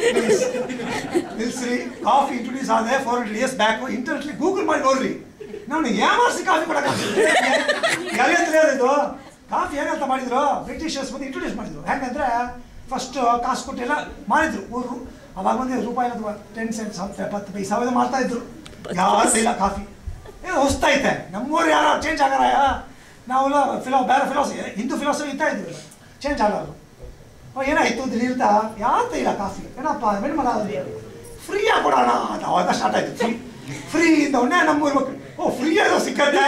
ನಿಲ್ಸ್ರಿ ಕಾಫಿ ಇಂಟ್ರೊಡ್ಯೂಸ್ ಆದ್ರೆ ಫೋರ್ ಹಂಡ್ರೆಡ್ ಇಯರ್ಸ್ ಬ್ಯಾಕ್ ಇಂಟರ್ನೆಟ್ಲಿ ಗೂಗಲ್ ಮಾಡಿ ನೋಡ್ರಿ ನಾವು ಯಾಮಾರಿಸಿ ಕಾಫಿ ಕೊಡಕ್ಕೆ ಎಲ್ಲಿ ಅಂತ ಇದು ಕಾಫಿ ಏನಂತ ಮಾಡಿದ್ರು ಬ್ರಿಟಿಷರ್ಸ್ ಬಂದು ಇಂಟ್ರೊಡ್ಯೂಸ್ ಮಾಡಿದ್ರು ಹೆಂಗಂದ್ರೆ ಫಸ್ಟ್ ಕಾಸು ಕೊಟ್ಟೆಲ್ಲ ಮಾಡಿದ್ರು ಊರು ಅವಾಗ ಬಂದು ರೂಪಾಯಿ ಅಥವಾ ಟೆನ್ ಸೆಂಟ್ಸ್ ಹತ್ತು ಎಪ್ಪತ್ತು ಪೈಸೆ ಅವೆಲ್ಲ ಮಾಡ್ತಾ ಇದ್ರು ಯಾರು ಇಲ್ಲ ಕಾಫಿ ಏನೋ ಹೊಸ್ತೈತೆ ನಮ್ಮೂರು ಯಾರೋ ಚೇಂಜ್ ಆಗಾರ ನಾವೆಲ್ಲ ಫಿಲೋ ಬೇರೆ ಫಿಲಾಸಫಿ ಹಿಂದೂ ಫಿಲಾಸಫಿ ಇತ್ತಾ ಇದ್ವಿ ಚೇಂಜ್ ಆಗಲ್ಲ ಅವಾಗ ಏನಾಯ್ತು ದಿಲ್ಲಿರ್ತ ಯಾತ ಇಲ್ಲ ಕಾಫಿ ಏನಪ್ಪ ಏನು ಮಾಡೋದು ಫ್ರೀಯಾಗಿ ಕೊಡೋಣ ಅಂತ ಅವಾಗ ಸ್ಟಾರ್ಟ್ ಆಯ್ತು ಫ್ರೀ ಫ್ರೀ ಇಂದ ಒಳ್ಳೆ ನಮ್ಮೂರು ಮಕ್ಕಳು ಓ ಫ್ರೀ ಏನೋ ಸಿಕ್ಕತ್ತೆ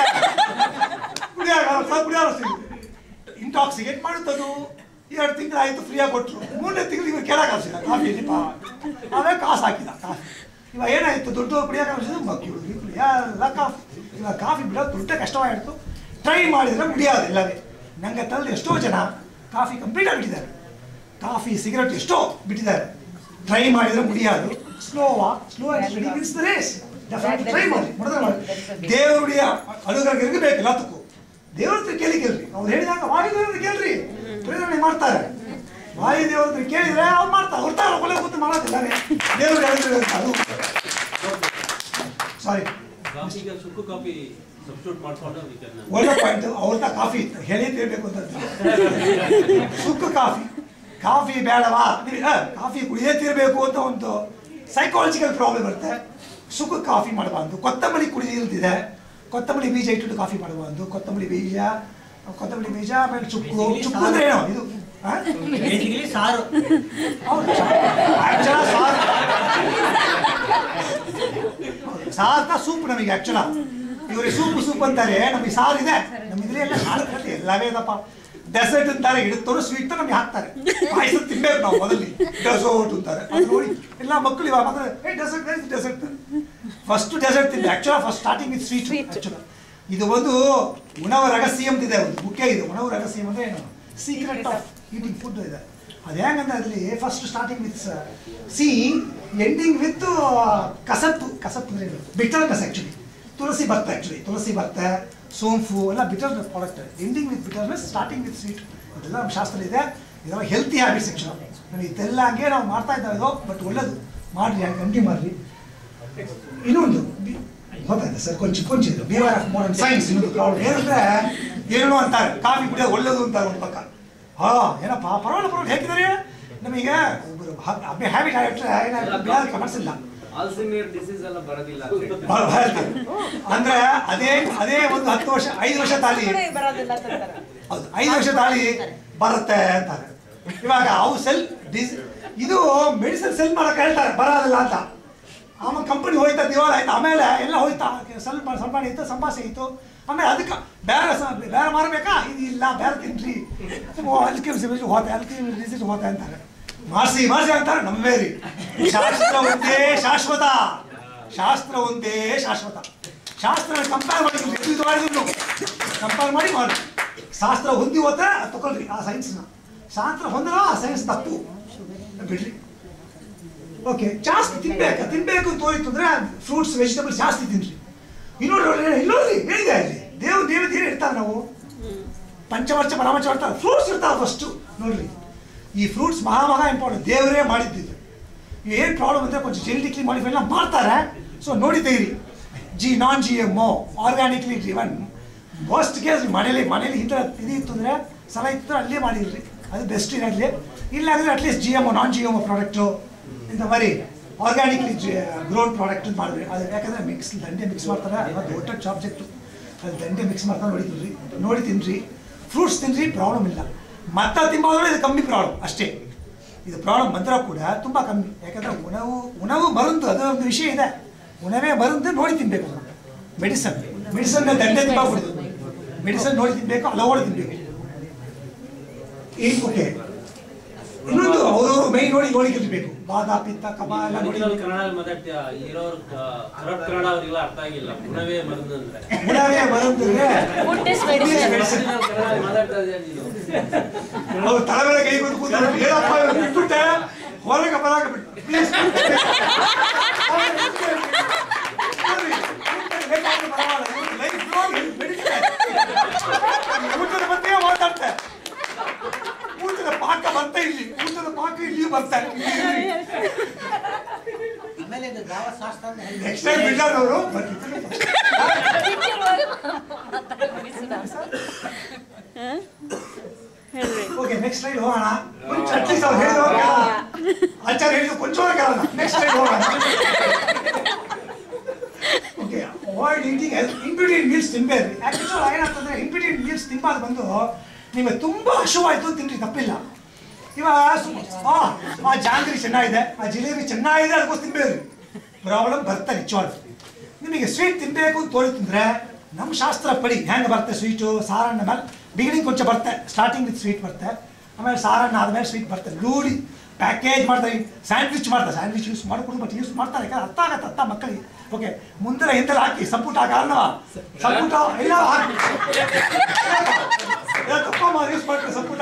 ಕುಡಿಯಾಗ ಕುಡಿಯಾರ ಸಿಗುತ್ತೆ ಇಂಟಾಕ್ಸಿಗೇಟ್ ಮಾಡುತ್ತದು ಎರಡು ತಿಂಗಳು ಆಯಿತು ಫ್ರೀಯಾಗಿ ಕೊಟ್ಟರು ಮೂರನೇ ತಿಂಗಳು ಇವಾಗ ಕೇಳಕ್ಕೆ ಆಗ್ಸಿಲ್ಲ ಕಾಫಿ ಇಲ್ಲಿ ಪಾ ಆಮೇಲೆ ಕಾಸು ಹಾಕಿದ ಕಾಫಿ ಇವಾಗ ಏನಾಯ್ತು ದುಡ್ಡು ಕುಡಿಯೋಕೆ ಆಗ್ಸಿದ್ದು ಮಕ್ಕಳು ಗಿಕ್ಕಳು ಎಲ್ಲ ಕಾಫಿ ಇವಾಗ ಕಾಫಿ ಬಿಡೋದು ದೊಡ್ಡ ಕಷ್ಟವಾಗಿತ್ತು ಟ್ರೈ ಮಾಡಿದ್ರೆ ಮುಡಿಯೋದು ಎಲ್ಲವೇ ನಂಗೆ ತಲ್ಲಿ ಎಷ್ಟೋ ಜನ ಕಾಫಿ ಕಂಪ್ಲೀಟ್ ಆಗಿಬಿಟ್ಟಿದ್ದಾರೆ ಕಾಫಿ ಸಿಗರೆಟ್ ಎಷ್ಟೋ ಬಿಟ್ಟಿದ್ದಾರೆ ಟ್ರೈ ಮಾಡಿದ್ರೆ ಮುಡಿಯೋದು ಸ್ಲೋವಾ slow it's the race try ಮಾಡಿ ಮಾಡಿದ್ರೆ ಮಾಡಿ ದೇವರುಡಿಯ ಅಡುಗರಿಗೆ ಇರಬೇಕು ಎಲ್ಲದಕ್ಕೂ ದೇವ್ರ ಹತ್ರ ಕೇಳಿ ಕೇಳ್ರಿ ಅವ್ರು ಹೇಳಿದಾಗ ವಾಯುದೇವ್ರ ಹತ್ರ ಕೇಳ್ರಿ ಪ್ರೇರಣೆ ಮಾಡ್ತಾರೆ ವಾಯುದೇವ್ರ ಹತ್ರ ಕೇಳಿದ್ರೆ ಅವ್ರು ಮಾಡ್ತಾರೆ ಹೊರ್ತಾರೆ ಕೊಲೆ ಕೂತು ಮಾಡೋದಿಲ್ಲ ದೇವ್ರು ಹೇಳಿದ್ರೆ ಅದು ಸಾರಿ ಕಾಫಿಗೆ ಸುಕ್ಕು ಕಾಫಿ ಸಬ್ಸ್ಟಿಟ್ಯೂಟ್ ಮಾಡ್ಕೊಂಡು we can- ಒಳ್ಳೆ ಪಾಯಿಂಟ್ ಅವ್ರನ್ನ ಕಾಫಿ ಇತ್ತು ಹೇಳಿ ತಿರ್ಬೇಕು ಅಂತ ಸುಕ್ಕ ಕಾಫಿ ಕಾಫಿ ಬೇಡವಾ ನೀವು ಆ, ಕಾಫಿ ಕುಡಿಯೇ ತಿರ್ಬೇಕು ಅಂತ ಒಂದು ಸೈಕಾಲಜಿಕಲ್ ಪ್ರಾಬ್ಲಮ್ ಬರುತ್ತೆ ಸುಕ್ಕ ಕಾಫಿ ಮಾಡಬಾರ್ದು ಕೊತ್ತಂಬರಿ ಕುಡಿದಿಲ್ದಿದೆ ಕೊತ್ತಂಬರಿ ಬೀಜ ಇಟ್ಬಿಟ್ಟು ಕಾಫಿ ಮಾಡಬಾರ್ದು ಕೊತ್ತಂಬರಿ ಬೀಜ ಕೊತ್ತಂಬರಿ ಬೀಜ ಆಮೇಲೆ ಚುಕ್ಕು ಚುಕ್ಕು ಅಂದ್ರೆ ಏನು ಇದು ಆ? ಬೇಸಿಕಲಿ ಸಾರು ಹೌದು ಆಕ್ಚುಲ ಸಾರ್ ಸಾರ್ನ ಸೂಪ್ ನಮಗೆ ಆಕ್ಚುಲ ಇವ್ರಿಗೆ ಸೂಪ್ ಸೂಪ್ ಅಂತಾರೆ ನಮಗೆ ಸಾರು ಇದೆ ನಮ್ಮ ಇದ್ರಲ್ಲಿ ಎಲ್ಲ ಸಾರು ಕತೆ ಎಲ್ಲವೇ ಇದಪ್ಪ ಡೆಸರ್ಟ್ ಅಂತಾರೆ ಇಡುತ್ತವರು ಸ್ವೀಟ್ ನಮಗೆ ಹಾಕ್ತಾರೆ ಪಾಯಸ ತಿನ್ಬೇಕು ನಾವು ಮೊದಲಿ ಡೆಸರ್ಟ್ ಅಂತಾರೆ ಅದು ನೋಡಿ ಎಲ್ಲ ಮಕ್ಕಳು ಇವಾಗ ಮಾತ್ರ ಏ ಡೆಸರ್ಟ್ ಡೆಸರ್ಟ್ ಫಸ್ಟ್ ಡೆಸರ್ಟ್ ತಿಂದೆ actually first starting with sweet actually ಇದು ಒಂದು ಉಣವ ರಹಸ್ಯ ಅಂತಿದೆ ಒಂದು ಮುಖ್ಯ ಇದು ಉಣವ ರಹಸ್ಯ ಅಂದ್ರೆ ಏನು ಸೀಕ್ರೆಟ್ ಆಫ್ ಈಟಿಂಗ್ ಫುಡ್ ಇದೆ ಅದು ಹೆಂಗಂದ್ರೆ ಅದರಲ್ಲಿ ಫಸ್ಟ್ ಸ್ಟಾರ್ಟಿಂಗ್ ವಿತ್ ಸಿ ಎಂಡಿಂಗ್ ವಿತ್ ಕಸಪ್ಪು ಕಸಪ್ಪು ಅಂದ್ರೆ ಬಿಟರ್ನೆಸ್ ಆ್ಯಕ್ಚುಲಿ ತುಳಸಿ ಭತ್ತ ಆ್ಯಕ್ಚುಲಿ ತುಳಸಿ ಭತ್ತ ಸೋಂಪು ಎಲ್ಲ bitter product ending with bitterness starting with sweet ಅದೆಲ್ಲ ನಮ್ಮ ಶಾಸ್ತ್ರ ಇದೆ ಇದೆಲ್ಲ ಹೆಲ್ತಿ ಹ್ಯಾಬಿಟ್ಸ್ ಆ್ಯಕ್ಚುಲಿ ನಮಗೆ ಇದೆಲ್ಲ ಹಂಗೆ ನಾವು ಮಾಡ್ತಾ ಇದ್ದಾವೆ ಇದು ಬಟ್ ಒಳ್ಳೇದು ಮಾಡ್ರಿ ಹಂಗೆ ಹಂಗೆ ಮಾಡ್ರಿ ಇನ್ನೊಂದು ಬಿ- ಗೊತ್ತಾಯ್ತು ಸರ್ ಕೊಂಚ ಕೊಂಚ ಇದು ಬೇರೆ ಮಾಡರ್ನ್ ಸೈನ್ಸ್ ಇನ್ನೊಂದು ಪ್ರಾಬ್ಲಮ್ ಏನಂದ್ರೆ ಏನೋ ಅಂತಾರೆ ಕಾಫಿ ಕುಡಿಯೋದು ಒಳ್ಳೇದು ಅಂತಾರೆ ಒಂದು ಪಕ್ಕ ಹಾ ಏನಪ್ಪ ಪರವಾಗಿಲ್ಲ ಪರವಾಗಿಲ್ಲ ಹೇಗಿದ್ದಾರೆ ನಮಗೆ ಒಬ್ಬರು ಹ್ಯಾಬಿಟ್ ಆಗಿಟ್ರೆ ಏನಾಗುತ್ತೆ ಬಿಡೋದಕ್ಕೆ ಮನಸ್ಸಿಲ್ಲ ಆಲ್ಸಿಮಿಯರ್ ಡಿಸೀಸ್ ಎಲ್ಲ ಬರೋದಿಲ್ಲ ಅಂತ ಹೇಳಿ. ಬಹಳ ಬಹಳ ಅಂದ್ರೆ ಅದೇ ಅದೇ ಒಂದು ಹತ್ತು ವರ್ಷ ಐದು ವರ್ಷ ತಾಳಿ ಬರೋದಿಲ್ಲ ಅಂತಾರೆ ಹೌದು ಐದು ವರ್ಷ ತಾಳಿ ಬರುತ್ತೆ ಅಂತಾರೆ ಇವಾಗ ಅವು ಸೆಲ್ ಡಿಸ್ ಇದು ಮೆಡಿಸಿನ್ ಸೆಲ್ ಮಾಡಕ್ಕೆ ಹೇಳ್ತಾರೆ ಬರೋದಿಲ್ಲ ಅಂತ ಆಮೇಲೆ ಕಂಪನಿ ಹೋಯ್ತಾ ದಿವಾಳ ಆಯ್ತು ಆಮೇಲೆ ಎಲ್ಲ ಹೋಯ್ತಾ ಸ್ವಲ್ಪ ಸಂಪಾದನೆ ಇತ್ತು ಸಂಪಾಸೆ ಇತ್ತು ಆಮೇಲೆ ಅದಕ್ಕೆ ಬೇರೆ ಸ- ಬೇರೆ ಮಾರಬೇಕಾ ಇದು ಇಲ್ಲ ಬೇರೆ ತಿನ್ರಿ ಅದಕ್ಕೆ ಹೋತೆ ಅದಕ್ಕೆ ಡಿಸೀಸ್ ಹೋತೆ ಅಂತಾರೆ ಮಾರ್ಸಿ ಮಾರ್ಸಿ ಅಂತಾರೆ ನಮ್ಮೇ ರೀ ಶಾಸ್ತ್ರ ಒಂದೇ ಶಾಶ್ವತ ಶಾಸ್ತ್ರ ಒಂದೇ ಶಾಶ್ವತ ಶಾಸ್ತ್ರ ಕಂಪೇರ್ ಮಾಡಿದ್ರು ಇದು ಮಾಡಿದ್ರು ಕಂಪೇರ್ ಮಾಡಿ ಮಾಡಿ ಶಾಸ್ತ್ರ ಹೊಂದಿ ಹೋದ್ರೆ ಅದ್ ತಗೊಳ್ರಿ ಆ ಸೈನ್ಸ್ನ ಶಾಸ್ತ್ರ ಹೊಂದಿರೋ ಆ ಸೈನ್ಸ್ ತಪ್ಪು ಬಿಡ್ರಿ ಓಕೆ ಜಾಸ್ತಿ ತಿನ್ಬೇಕು ತಿನ್ಬೇಕು ಅಂತ ತೋರಿತ್ತು ಅಂದ್ರೆ ಫ್ರೂಟ್ಸ್ ವೆಜಿಟೇಬಲ್ಸ್ ಜಾಸ್ತಿ ತಿನ್ರಿ ಇನ್ನೊಂದು ಇಲ್ಲೋದ್ರಿ ಹೇಳಿದೆ ಅಲ್ಲಿ ದೇವ್ ದೇವ ದೇವ ಇರ್ತಾರೆ ನಾವು ಪಂಚವರ್ಚ ಪರಮಚ ಇರ್ತಾರೆ ಫ್ರೂಟ್ಸ್ ಇರ್ತಾವೆ ಫಸ್ಟು ನೋಡ್ರಿ ಈ ಫ್ರೂಟ್ಸ್ ಮಹಾ ಮಹಾ ಇಂಪಾರ್ಟೆಂಟ್ ದೇವರೇ ಮಾಡಿದ್ದಿದ್ದು ಏನು ಪ್ರಾಬ್ಲಮ್ ಅಂದರೆ ಕೊಂಚ ಜೆನೆಟಿಕ್ಲಿ ಮಾಡಿಫೈ ಎಲ್ಲ ಮಾಡ್ತಾರೆ ಸೊ ನೋಡಿ ತೆಗಿರಿ G non G M organically driven most case ಮನೇಲಿ ಮನೇಲಿ ಈ ಥರ ಇದು ಇತ್ತು ಅಂದರೆ ಸಲ ಇತ್ತು ಅಲ್ಲೇ ಮಾಡಿದ್ರಿ ಅದು ಬೆಸ್ಟ್ ಇರಲಿ ಇಲ್ಲ ಅಂದರೆ at least G M non G M product ಇಂಥ ಮರಿ ಆರ್ಗ್ಯಾನಿಕ್ಲಿ ಗ್ರೋನ್ ಪ್ರಾಡಕ್ಟ್ ಮಾಡಿದ್ರಿ ಅದು ಯಾಕಂದರೆ ಮಿಕ್ಸ್ ದಂಡೆ ಮಿಕ್ಸ್ ಮಾಡ್ತಾರೆ ಅದು ದೊಡ್ಡ ಸಬ್ಜೆಕ್ಟು ಅದು ದಂಡೆ ಮಿಕ್ಸ್ ಮಾಡ್ತಾರೆ ನೋಡಿದ್ರಿ ನೋಡಿ ತಿನ್ರಿ ಫ್ರೂಟ್ಸ್ ತಿನ್ರಿ ಪ್ರಾಬ್ಲಮ್ ಇಲ್ಲ ಮತ್ತ ತಿಂಬೋದ್ರೆ ಇದು ಕಮ್ಮಿ ಪ್ರಾಬ್ಲಮ್ ಅಷ್ಟೇ ಇದು ಪ್ರಾಬ್ಲಮ್ ಬಂದರೂ ಕೂಡ ತುಂಬ ಕಮ್ಮಿ ಯಾಕಂದರೆ ಉಣವು ಉಣವು ಮருந்து ಅದು ಒಂದು ವಿಷಯ ಇದೆ ಉಣವೇ ಮருந்து ನೋಡಿ ತಿನ್ಬೇಕು ಮೆಡಿಸನ್ ಮೆಡಿಸನ್ ದಂಡೆ ತಿನ್ನಬಾರ್ದು ಮೆಡಿಸನ್ ನೋಡಿ ತಿನ್ಬೇಕು ಹಲವಾರು ತಿನ್ಬೇಕು ಈ ಓಕೆ ಇನ್ನೊಂದು ಅವರು ಮೈ ನೋಡಿ ನೋಡಿ ತಿನ್ಬೇಕು ಬಾದ ಪಿತ್ತ ಕಬ ಎಲ್ಲ ನೋಡಿ ಮನಿನಲ್ಲಿ ಕನ್ನಡ ಮಾತಾಡ್ತೀಯ ಇರೋರು ಕನ್ನಡ ಕನ್ನಡ ಅವ್ರಿಗೆಲ್ಲ ಅರ್ಥ ಆಗಿಲ್ಲ ಪುನವೇ ಮருந்து ಅಂದ್ರೆ ಉಣವೇ ಮருந்து Food is medicine. Medicine Kannada ಮಾತಾಡ್ತಾ ಇದೆಯಾ ನೀನು ಅವ್ರು ತಲೆ ಮೇಲೆ ಕೈ ಕೊಟ್ಟು ಕೂತ್ಕೊಂಡು ಏನಪ್ಪ ಇವ್ರು ಬಿಟ್ಬಿಟ್ಟೆ ಹೊರಗೆ ಬರಾಕ ಬಿಟ್ಟು ಪ್ಲೀಸ್ ಊಟದ ಬಗ್ಗೆ ಮಾತಾಡ್ತೆ ಊಟದ ಪಾಕ ಬಂತ ಇಲ್ಲಿ ಊಟದ ಪಾಕ ಇಲ್ಲಿ ಬರ್ತಾ ಆಮೇಲೆ ಇದು ಗಾವಶಾಸ್ತ್ರ ಅಂತ ಹೇಳಿ ನೆಕ್ಸ್ಟ್ ಟೈಮ್ ಬಿಡೋರು ಹೇಳ್ರಿ ಓಕೆ ನೆಕ್ಸ್ಟ್ ಸ್ಲೈಡ್ ಹೋಗೋಣ ಕೊಂಚ ಅಟ್ಲೀಸ್ಟ್ ಅವ್ರು ಹೇಳಿದ್ರು ಕೇಳೋಣ. ಆಚಾರ್ಯ ಹೇಳಿದ್ರು ಕೊಂಚ ಕೇಳೋಣ ನೆಕ್ಸ್ಟ್ ಸ್ಲೈಡ್ ಹೋಗೋಣ okay avoid eating in between meals ತಿನ್ಬೇಡ್ರಿ ಆ್ಯಕ್ಚುಲ್ ಏನಾಗ್ತಂದ್ರೆ ಇನ್ಬಿಟ್ವೀನ್ ಮೀಲ್ಸ್ ತಿನ್ಬಾರ್ದು ಬಂದು ನಿಮಗೆ ತುಂಬ ಹಸುವಾಯ್ತು ತಿನ್ರಿ ತಪ್ಪಿಲ್ಲ ಇವಾಗ ಸು- ಆ ಆ ಜಾಂಗ್ರಿ ಚೆನ್ನಾಗಿದೆ ಆ ಜಿಲೇಬಿ ಚೆನ್ನಾಗಿದೆ ಅದಕ್ಕೋಸ್ಕರ ತಿನ್ಬೇಡ್ರಿ ಪ್ರಾಬ್ಲಮ್ ಬರ್ತಾರೆ ನಿಜವಾಗ್ಲು ನಿಮಗೆ ಸ್ವೀಟ್ ತಿನ್ಬೇಕು ಅಂತ ತೋರಿತಂದ್ರೆ ನಮ್ಮ ಶಾಸ್ತ್ರ ಪಡಿ ಹೆಂಗೆ ಬರುತ್ತೆ ಸ್ವೀಟು ಸಾರಣ್ಣ ಮೇಲೆ ಬಿಗಿನಿಂಗ್ ಕೊಂಚ ಬರುತ್ತೆ ಸ್ಟಾರ್ಟಿಂಗ್ ವಿತ್ ಸ್ವೀಟ್ ಬರುತ್ತೆ ಆಮೇಲೆ ಸಾರಣ್ಣ ಆದ್ಮೇಲೆ ಸ್ವೀಟ್ ಬರುತ್ತೆ ರೂಢಿ ಪ್ಯಾಕೇಜ್ ಮಾಡ್ತಾರೆ ಸ್ಯಾಂಡ್ವಿಚ್ ಮಾಡ್ತಾರೆ ಸ್ಯಾಂಡ್ವಿಚ್ ಯೂಸ್ ಮಾಡ್ಕೊಂಡು ಬಟ್ ಯೂಸ್ ಮಾಡ್ತಾರೆ ಯಾಕಂದ್ರೆ ಅರ್ಥ ಆಗತ್ತೆ ಅರ್ಥ ಮಕ್ಕಳಿಗೆ ಓಕೆ ಮುಂದೆ ಹಿಂದೆಲ್ಲ ಹಾಕಿ ಸಂಪುಟ ಕಾರಣವ ಸಂಪುಟ ಎಲ್ಲ ಹಾಕಿ ಇಲ್ಲ, ತಪ್ಪಮ್ಮ ಯೂಸ್ ಮಾಡ್ತಾರೆ ಸಂಪುಟ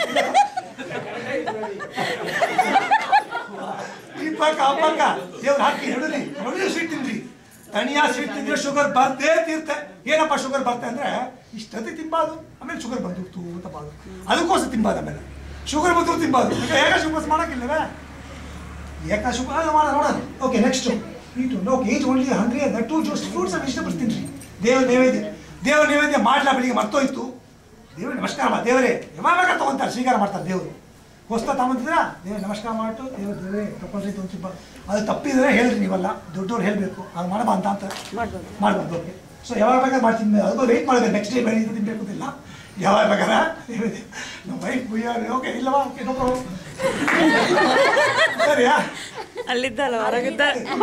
ಈ ಪಕ್ಕ ಆ ಪಕ್ಕ ದೇವ್ರು ಹಾಕಿ ನಡುಲಿ ನಡುಲಿ ಸ್ವೀಟ್ ತಿನ್ರಿ ತಣಿಯ ಸ್ವೀಟ್ ತಿಂದ್ರೆ ಶುಗರ್ ಬರ್ದೇ ತೀರ್ತೆ ಏನಪ್ಪ ಶುಗರ್ ಬರ್ತೆ ಅಂದ್ರೆ ಇಷ್ಟೊತ್ತಿ ತಿನ್ಬಾರ್ದು ಆಮೇಲೆ ಶುಗರ್ ಬಂದಿರ್ತು ಅಂತ ಬಾದು ಅದಕ್ಕೋಸ್ಕರ ತಿನ್ಬಾರ್ದು ಆಮೇಲೆ ಶುಗರ್ ಬಂದ್ರು ತಿನ್ಬಾರ್ದು ಈಗ ಏಕಾಶ ಉಪವಾಸ ಮಾಡಕ್ಕಿಲ್ಲವೇ ಏಕಾಶ ಉಪವಾಸ ಮಾಡ ನೋಡೋಣ okay next eat okay eat only hungry that too juice fruits and vegetables ತಿನ್ರಿ ದೇವ್ರ ನೈವೇದ್ಯ ದೇವ್ರ ನೈವೇದ್ಯ ಮಾಡ್ಲಾ ಬೆಳಿಗ್ಗೆ ಮರ್ತೋಯ್ತು ದೇವ್ರಿಗೆ ನಮಸ್ಕಾರ ಮಾಡಿ ದೇವರೇ ಯಾವಾಗ ಬೇಕಾದ್ರೆ ತಗೊಂತಾರೆ ಸ್ವೀಕಾರ ಮಾಡ್ತಾರೆ ದೇವರು ಹೊಸ್ತ ತಗೊಂತಿದ್ರ ದೇವ್ರ ನಮಸ್ಕಾರ ಮಾಡಿಟ್ಟು ದೇವ್ರ ದೇವರೇ ತಗೊಳ್ರಿ ತೊಗೊಂತಿಬ್ಬ ಅದು ತಪ್ಪಿದ್ರೆ ಹೇಳ್ರಿ ನೀವಲ್ಲ ದೊಡ್ಡವ್ರು ಹೇಳಬೇಕು ಅದು ಮಾಡಬಾರ್ದು ಅಂತ ಮಾಡ್ಬೋದು ಮಾಡ್ಬಾರ್ದು ಓಕೆ ಸೊ ಯಾವಾಗ ಬೇಕಾದ್ರೆ ಮಾಡ್ತೀನಿ ಅದಕ್ಕೆ ವೆಯ್ಟ್ ಮಾಡಬೇಕು ನೆಕ್ಸ್ಟ್ ಡೇ ಬೆಳಿಗ್ಗೆ ತಿನ್ಬೇಕು ಅಂತಿಲ್ಲ ಯಾವಾಗ ಬೇಕಾದ್ರೆ ಹೇಳಿದೆ ನಮ್ಮ ವೈಫ್ ಬುಯ್ಯಾರೆ ಓಕೆ ಇಲ್ಲವಾ ಓಕೆ ನೋ ಪ್ರಾಬ್ಲಮ್ ಸರಿಯಾ ಅಲ್ಲಿದ್ದಲ್ಲ ಹೊರಗಿದ್ದ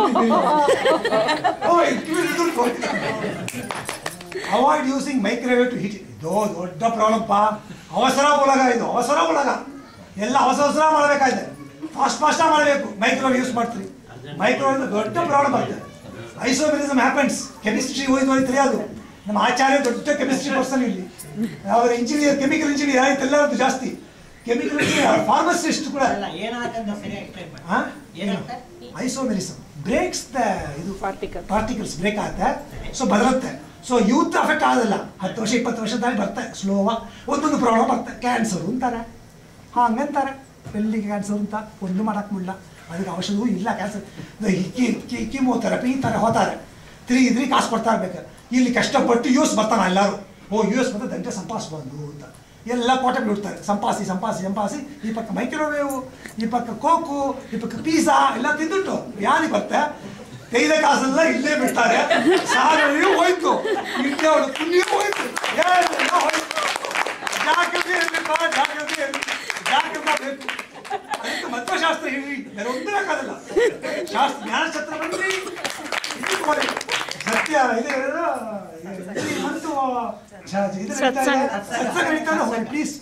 avoid using microwave to heat ಇದು ದೊಡ್ಡ ಪ್ರಾಬ್ಲಮ್ ಪಾ ಅವಸರ ಒಳಗ ಇದು ಅವಸರ ಒಳಗ ಎಲ್ಲ ಅವಸರ ಅವಸರ ಮಾಡಬೇಕಾಯ್ತು ಫಾಸ್ಟ್ ಫಾಸ್ಟ್ ಮಾಡಬೇಕು ಮೈಕ್ರೋವೇವ್ ಯೂಸ್ ಮಾಡ್ತೀರಿ ಮೈಕ್ರೋವೇವ್ ದೊಡ್ಡ ಪ್ರಾಬ್ಲಮ್ ಆಗ್ತದೆ ಐಸೋಮೆರಿಸಮ್ ಹ್ಯಾಪನ್ಸ್ ಕೆಮಿಸ್ಟ್ರಿ ಹೋಯ್ತು ಹೋಗಿ ತಿಳಿಯೋದು ನಮ್ಮ ಆಚಾರ್ಯ ದೊಡ್ಡ ಕೆಮಿಸ್ಟ್ರಿ ಪರ್ಸನ್ ಇಲ್ಲಿ ಅವ್ರ ಇಂಜಿನಿಯರ್ ಕೆಮಿಕಲ್ ಇಂಜಿನಿಯರ್ ಆಯ್ತು ಎಲ್ಲರದ್ದು ಜಾಸ್ತಿ ಕೆಮಿಕಲ್ ಇಂಜಿನಿಯರ್ ಫಾರ್ಮಸಿಸ್ಟ್ ಕೂಡ ಅಲ್ಲ ಏನಾಗಂತ ಸರಿಯಾಗಿ ಎಕ್ಸ್ಪ್ಲೈನ್ ಮಾಡಿ ಹಾ? ಏನಂತ ಐಸೋಮೆರಿಸಮ್ ಬ್ರೇಕ್ಸ್ ದ ಇದು Particle. ಪಾರ್ಟಿಕಲ್ಸ್ ಬ್ರೇಕ್ ಆಗುತ್ತೆ ಸೊ ಬದರುತ್ತೆ ಸೊ ಯೂತ್ ಅಫೆಕ್ಟ್ ಆಗೋದಿಲ್ಲ ಹತ್ತು ವರ್ಷ ಇಪ್ಪತ್ತು ವರ್ಷದಲ್ಲಿ ಬರುತ್ತೆ ಸ್ಲೋವ ಒಂದೊಂದು ಪ್ರಾಬ್ಲಮ್ ಬರುತ್ತೆ ಕ್ಯಾನ್ಸರ್ ಅಂತಾರೆ ಹಂಗಂತಾರೆ ಬೆಲ್ಲಿಗೆ ಕ್ಯಾನ್ಸರ್ ಅಂತ ಒಂದು ಮಾಡಕ್ಕೆ ಮುಲ್ಲ ಅದಕ್ಕೆ ಔಷಧವೂ ಇಲ್ಲ ಕ್ಯಾನ್ಸರ್ ಕಿ ಕೀಮೋಥೆರಪಿ ಈ ಥರ ಹೋತಾರೆ ತಿರುಗಿ ಇದ್ರಿ ಕಾಸು ಕೊಡ್ತಾ ಇರ್ಬೇಕು ಇಲ್ಲಿ ಕಷ್ಟಪಟ್ಟು ಯೂಸ್ ಬರ್ತಾನೆ ಎಲ್ಲರೂ ಓ ಯೂಸ್ ಬಂದ ದಂಟೆ ಸಂಪಾದಿಸ್ಬೋದು ಅಂತ ಎಲ್ಲ ಕೋಟೆ ಬಿಡ್ತಾರೆ ಸಂಪಾಸಿ ಸಂಪಾಸಿ ಸಂಪಾಸಿ ಈ ಪಕ್ಕ ಮೈಕ್ರೋವೇವ್ ಈ ಪಕ್ಕ ಕೋಕು ಈ ಪಕ್ಕ ಪಿಜ್ಜಾ ಎಲ್ಲ ತಿಂದುಟ್ಟು ಯಾರಿಗೆ ಬರುತ್ತೆ ತೆಗೆದ ಕಾಸೆಲ್ಲ ಇಲ್ಲೇ ಬಿಡ್ತಾರೆ ಸಾರಿಯೂ ಹೋಯ್ತು ಇಲ್ಲೇ ಅವಳು ಪುಣ್ಯ ಹೋಯ್ತು ಎಲ್ಲ ಹೋಯ್ತು ಜಾಗ್ರತೆ ಇರಲಿಪ್ಪ ಜಾಗ್ರತೆ ಇರಲಿ ಜಾಗ್ರತೆ ಬೇಕು ಅದಕ್ಕೆ ಮಧ್ವಶಾಸ್ತ್ರ ಹೇಳಿ ಬೇರೆ ಒಂದು ಬೇಕಾದಿಲ್ಲ ಶಾಸ್ತ್ರ ಜ್ಞಾನಛತ್ರ ಬಂದ್ರಿ ಇದು ತಗೊಳ್ಳಿ. ಸತ್ಯ ಇದು ಇದು ಮತ್ತು ಛ- ಇದು ನಡೀತಾ ಇದೆ. ಸತ್ಸಂಗ ನಡೀತಾ ಇದೆ ಹೋಗಿ ಪ್ಲೀಸ್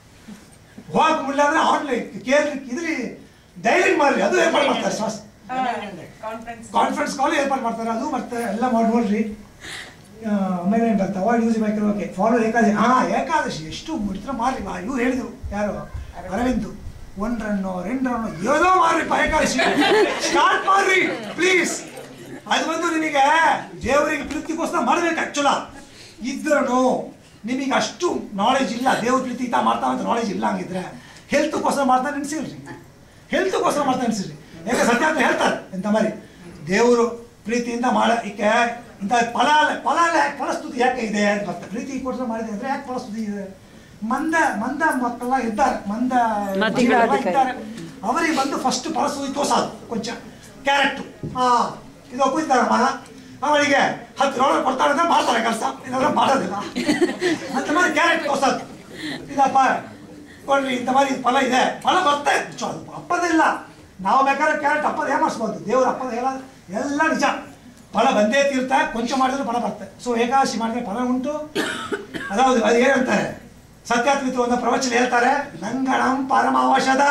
ಹೋಗಕ್ ಮುಲ್ಲ ಅಂದ್ರೆ ಆನ್ಲೈನ್ ಕೇರ್ ಇದ್ರಿ ಡೈರಿಂಗ್ ಮಾಡ್ರಿ ಅದು ಏರ್ಪಾಡು ಮಾಡ್ತಾರೆ ಶಾಸ್ತ್ರ ಕಾನ್ಫರೆನ್ಸ್ ಕಾಲ್ ಏರ್ಪಾಡು ಮಾಡ್ತಾರೆ ಅದು ಮತ್ತೆ ಎಲ್ಲ ಮಾಡಿ ನೋಡ್ರಿ ಆಮೇಲೆ ಏನು ಬರ್ತಾ avoid use micro okay follow ಏಕಾದಶಿ ಹಾ ಏಕಾದಶಿ ಎಷ್ಟು ಮುಡಿತ್ರ ಮಾಡ್ರಿ ಬಾ ಇವ್ರು ಹೇಳಿದ್ರು ಯಾರು ಅರವಿಂದ್ ಒನ್ ರನ್ನು రెండు ರನ್ನು ಏನೋ ಮಾಡ್ರಿ ಪಾ ಏಕಾದಶಿ ಸ್ಟಾರ್ಟ್ ಮಾಡ್ರಿ ಪ್ಲೀಸ್ ಅದು ಬಂದು ನಿಮಗೆ ದೇವರಿಗೆ ಪ್ರೀತಿಗೋಸ್ಕರ ಮಾಡ್ಬೇಕು ಆಕ್ಚುಲ ಇದ್ರೂ ನಿಮಗೆ ಅಷ್ಟು ನಾಲೆಜ್ ಇಲ್ಲ ದೇವ್ರ ಪ್ರೀತಿ ಇತ್ತ ಮಾಡ್ತಾ ಅಂತ ನಾಲೆಜ್ ಇಲ್ಲ ಹಂಗಿದ್ರೆ ಹೆಲ್ತ್ಗೋಸ್ಕರ ಮಾಡ್ತಾ ನೆನ್ಸಿಲ್ರಿ ಹೆಲ್ತ್ಗೋಸ್ಕರ ಮಾಡ್ತಾ ನೆನ್ಸಿಲ್ರಿ ಯಾಕೆ ಸತ್ಯ ಅಂತ ಹೇಳ್ತಾರೆ ಎಂತ ಮರಿ ದೇವರು ಪ್ರೀತಿಯಿಂದ ಮಾಡ ಈಕೆ ಇಂಥ ಫಲ ಫಲ ಯಾಕೆ ಫಲಸ್ತುತಿ ಯಾಕೆ ಇದೆ ಅಂತ ಬರ್ತದೆ ಪ್ರೀತಿ ಕೊಟ್ಟರೆ ಮಾಡಿದೆ ಅಂದ್ರೆ ಯಾಕೆ ಫಲಸ್ತುತಿ ಇದೆ ಮಂದ ಮಂದ ಮಕ್ಕಳ ಇದ್ದಾರೆ ಮಂದ ಮತಿಗಳಾದ ಕೈ. ಇದ್ದಾರೆ ಅವರಿಗೆ ಬಂದು ಫಸ್ಟ್ ಫಲಸ್ತುತಿ ತೋರ್ಸೋದು ಕೊಂಚ ಕ್ಯಾರೆಕ್ಟು ಹಾ ಇದು ಒಪ್ಪಿದ್ದಾರಮ್ಮ ಅವನಿಗೆ ಹತ್ತು ಡಾಲರ್ ಕೊಡ್ತಾರೆ ಅಂದ್ರೆ ಮಾಡ್ತಾರೆ ಕೆಲಸ ಇಲ್ಲಾಂದ್ರೆ ಮಾಡೋದಿಲ್ಲ ಅಂತ மாதிரி ಕ್ಯಾರೆಟ್ ತೋರ್ಸೋದು ಇದಪ್ಪ ಕೊಡ್ರಿ ಇಂಥ மாதிரி ಫಲ ಇದೆ ಫಲ ಬರ್ತಾ ಇತ್ತು ಅದು ಅಪ್ಪದಿಲ್ಲ ನಾವು ಬೇಕಾದ್ರೆ ಕ್ಯಾರೆಟ್ ಅಪ್ಪದ ಏಮಾರಿಸ್ಬೋದು ದೇವ್ರ ಅಪ್ಪದ ಎಲ್ಲ ಎಲ್ಲ ನಿಜ ಫಲ ಬಂದೇ ತೀರ್ಥ ಕೊಂಚ ಮಾಡಿದ್ರೆ ಫಲ ಬರುತ್ತೆ ಸೊ ಏಕಾದಶಿ ಮಾಡಿದ್ರೆ ಫಲ ಉಂಟು ಅದಾವುದು ಅದು ಏನಂತಾರೆ ಸತ್ಯಾತ್ಮಿತ ಒಂದು ಪ್ರವಚನ ಹೇಳ್ತಾರೆ ಲಂಗಣಂ ಪರಮಾವಶದ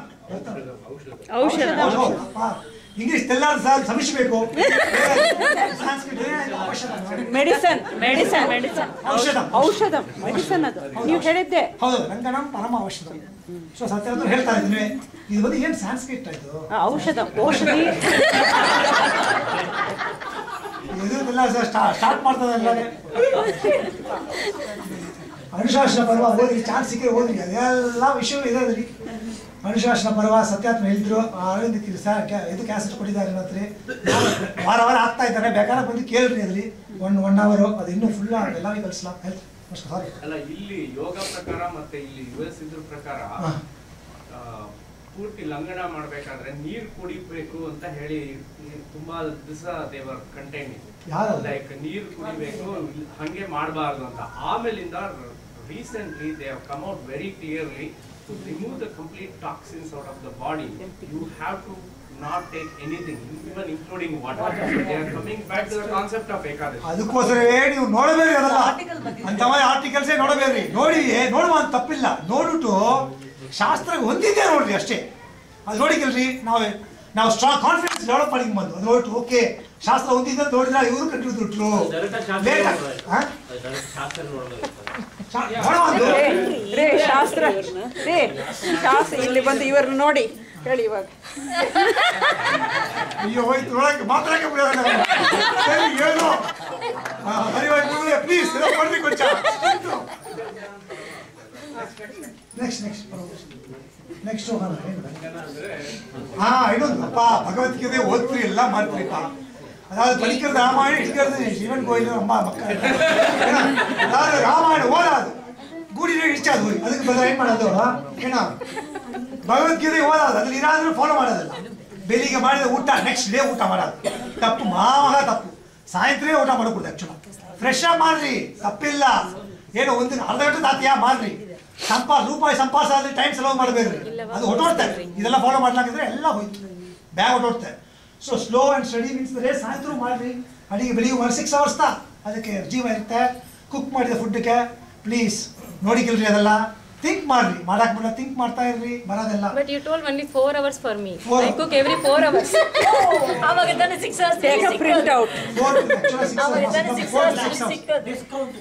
ಔಷಧ ಇಂಗ್ಲಿಷ್ ಎಲ್ಲರೂ ಸಹ ಶ್ರಮಿಸಬೇಕು ಸಂಸ್ಕೃತ ಏನಾಯ್ತು? ಔಷಧ ಮೆಡಿಸನ್ ಮೆಡಿಸನ್ ಮೆಡಿಸನ್ ಔಷಧ ಔಷಧ ಮೆಡಿಸನ್ ಅದು ನೀವು ಹೇಳಿದ್ದೆ ಹೌದು ಲಂಗಣಂ ಪರಮ ಔಷಧ ಸೊ ಸತ್ಯಾತ್ಮ ಹೇಳ್ತಾ ಇದ್ದೀನಿ ಇದು ಬಂದು ಏನು ಸಾಂಸ್ಕ್ರಿಟ್ ಇದು ಆ, ಔಷಧ ಔಷಧಿ ಇದೆಲ್ಲ ಸ್ಟಾರ್ಟ್ ಮಾಡ್ತದೆ ಎಲ್ಲಾಗೆ ಅನುಶಾಸನ ಪರ್ವ ಓದಿ ಚಾನ್ಸ್ ಸಿಕ್ಕರೆ ಓದಿ ಅದೆಲ್ಲ ವಿಷಯಗಳು ಇದೆ ಅದ್ರಲ್ಲಿ ಅನುಶಾಸನ ಪರ್ವ ಸತ್ಯಾತ್ಮ ಹೇಳಿದ್ರು ಆ ಅರವಿಂದ್ ಕಿ- ಸಾ- ಕ್ಯಾ- ಇದು ಕ್ಯಾಸೆಟ್ ಕೊಟ್ಟಿದ್ದಾರೆ ನನ್ನ ಹತ್ರ ವಾರ ವಾರ ಆಗ್ತಾ ಇದ್ದಾರೆ ಬೇಕಾದ್ರೆ ಬಂದು ಕೇಳ್ರಿ ಅದ್ರಲ್ಲಿ ಒನ್ ಒನ್ ಅವರು ಅದು ಇನ್ನೂ ಫುಲ್ ಎಲ್ಲರಿಗೂ ಕಲಿಸ್ಲಾ ಹೇಳ್ತೀನಿ ಸಾರಿ ಅಲ್ಲ ಇಲ್ಲಿ ಯೋಗ ಪ್ರಕಾರ ಮತ್ತೆ ಇಲ್ಲಿ ಯು ಎಸ್ ಇದ್ರ ಪ್ರಕಾರ ಹಾ. ಆ, ಪೂರ್ತಿ ಲಂಗಣ ಮಾಡ್ಬೇಕಾದ್ರೆ ನೀರ್ ಕುಡಿಬೇಕು ಅಂತ ಹೇಳಿ ಈ ತುಂಬಾ ದಿವಸ ದೇವರ್ ಕಂಟೈನ್ ಯಾರು? ಲೈಕ್ ನೀರ್ ಕುಡಿಬೇಕು ಹಂಗೆ ಮಾಡಬಾರ್ದು ಅಂತ ಆಮೇಲಿಂದ recently they have come out very clearly to remove the complete toxins out of the body you have to not take anything even including water they are coming back to the concept of ಏಕಾದಶಿ ಅದಕ್ಕೋಸ್ಕರವೇ ನೀವು ನೋಡಬೇಡಿ ಅದಲ್ಲ ಅಂತ ಆರ್ಟಿಕಲ್ಸೇ ನೋಡಬೇಡ್ರಿ ನೋಡಿ ನೋಡುವ ಅಂತ ತಪ್ಪಿಲ್ಲ ನೋಡ್ಬಿಟ್ಟು ಶಾಸ್ತ್ರ ಹೊಂದಿದ್ದೆ ನೋಡ್ರಿ ಅಷ್ಟೇ ಅದು ನೋಡಿಕಲ್ರಿ ನಾವು ನಾವು ಸ್ಟ್ರಾಂಗ್ ಕಾನ್ಫಿಡೆನ್ಸ್ ಡೆವಲಪ್ ಮಾಡಿ ಬಂದು ಅದು ನೋಡ್ಬಿಟ್ಟು ಓಕೆ ಶಾಸ್ತ್ರ ಹೊಂದಿದ್ದೆ ಅಂತ ನೋಡಿದ್ರೆ ಇವರು ಕಟ್ಟಿದ್ರು ಡೈರೆಕ್ಟ್ ಶಾಸ್ತ್ರ ಲೇಟ್ ನೋಡ್ಬೇಕು. ಅದು direct ಶಾಸ್ತ್ರ ನೋಡ್ಬೇಕು ನೋಡುವಂದು ರೇ ಶಾಸ್ತ್ರ ರೇ ಶಾಸ್ತ್ರ ಇಲ್ಲಿ ಬಂದು ಇವ್ರನ್ನ ನೋಡಿ ಹೇಳಿ ಇವಾಗ ಅಯ್ಯೋ ಹೋಯ್ತು ನೋಡಕ್ಕೆ ಮಾತಾಡಕ್ಕೆ ಬಿಡೋಲ್ಲ ಸರಿ ಏನು ಹರಿವಾಯ್ ಪ್ಲೀಸ್ ಕೊಡ್ರಿ ಕೊಂಚ ನೆಕ್ಸ್ಟ್ ನೆಕ್ಸ್ಟ್ ನೆಕ್ಸ್ಟ್ ಹೋಗೋಣ ಹಾ ಇನ್ನೊಂದು ಅಪ್ಪ ಭಗವದ್ಗೀತೆ ಓದ್ತೀರಿ ಎಲ್ಲ ಮಾಡ್ತೀರಿಪ್ಪ அதாவது படிக்கிறது ராமாயணம் இடிக்கிறது சிவன் கோயில் ரொம்ப மக்கள் அதாவது ராமாயணம் ஓடாது ಗೂಡಿನ ಇಚ್ಚಾದು ಹೋಗಿ ಅದಕ್ಕೆ ಬದಲು ಏನು ಮಾಡೋದು ಏನ ಭಗವದ್ಗೀತೆ ಓದಾದು ಅದ್ರಲ್ಲಿ ಇರಾದ್ರೂ ಫಾಲೋ ಮಾಡೋದಲ್ಲ ಬೆಳಿಗ್ಗೆ ಮಾಡಿದ ಊಟ ನೆಕ್ಸ್ಟ್ ಡೇ ಊಟ ಮಾಡೋದು ತಪ್ಪು ಮಹಾ ತಪ್ಪು ಸಾಯಂತ್ರೆ ಊಟ ಮಾಡக்கூடாது ಆಕ್ಚುಲಿ ಫ್ರೆಶ್ ಆಗಿ ಮಾಡ್ರಿ ತಪ್ಪಿಲ್ಲ ಏನೋ ಒಂದು ಅರ್ಧ ಗಂಟೆ ತಾತಿಯಾ ಮಾಡ್ರಿ ಸಂಪಾಸ್ ರೂಪಾಯಿ ಸಂಪಾಸ ಆದ್ರೆ ಟೈಮ್ ಸಲವ್ ಮಾಡಬೇಕ್ರಿ ಅದು ಹೊಟ್ಟೋಡ್ತಾರೆ ಇದೆಲ್ಲ ಫಾಲೋ ಮಾಡ್ಲಾಕಿದ್ರೆ ಎಲ್ಲ ಹೋಯ್ತು ಬ್ಯಾಗ್ ಹೊಟ್ಟೋಡ್ತಾರೆ so slow and study means ರೇ ಸಾಯಂತ್ರೂ ಮಾಡ್ರಿ ಅಡಿಗೆ ಬೆಳಿಗ್ಗೆ ಒಂದು ಸಿಕ್ಸ್ ಅವರ್ಸ್ ತಾ ಅದಕ್ಕೆ ಜೀವ ಇರುತ್ತೆ ಕುಕ್ ಮಾಡಿದ ಫುಡ್ಗೆ ಪ್ಲೀಸ್ ನೋಡಿಕಿಲ್ರಿ ಅದೆಲ್ಲ ಥಿಂಕ್ ಮಾಡ್ರಿ ಮಾಡಕ್ ಬರಲ್ಲ ಥಿಂಕ್ ಮಾಡ್ತಾ ಇರ್ರಿ ಬರೋದೆಲ್ಲ But you told only four hours for me. Four I hours. cook every four hours. ಅವಾಗ ತಾನೇ six hours take a print out four actually six ಅವಾಗ ತಾನೇ ಸಿಕ್ಸ್ ಫೋರ್ ಅವರ್ಸ್ ಸಿಕ್ಸ್ ಸಿಕ್ಕೋದು ಡಿಸ್ಕೌಂಟ್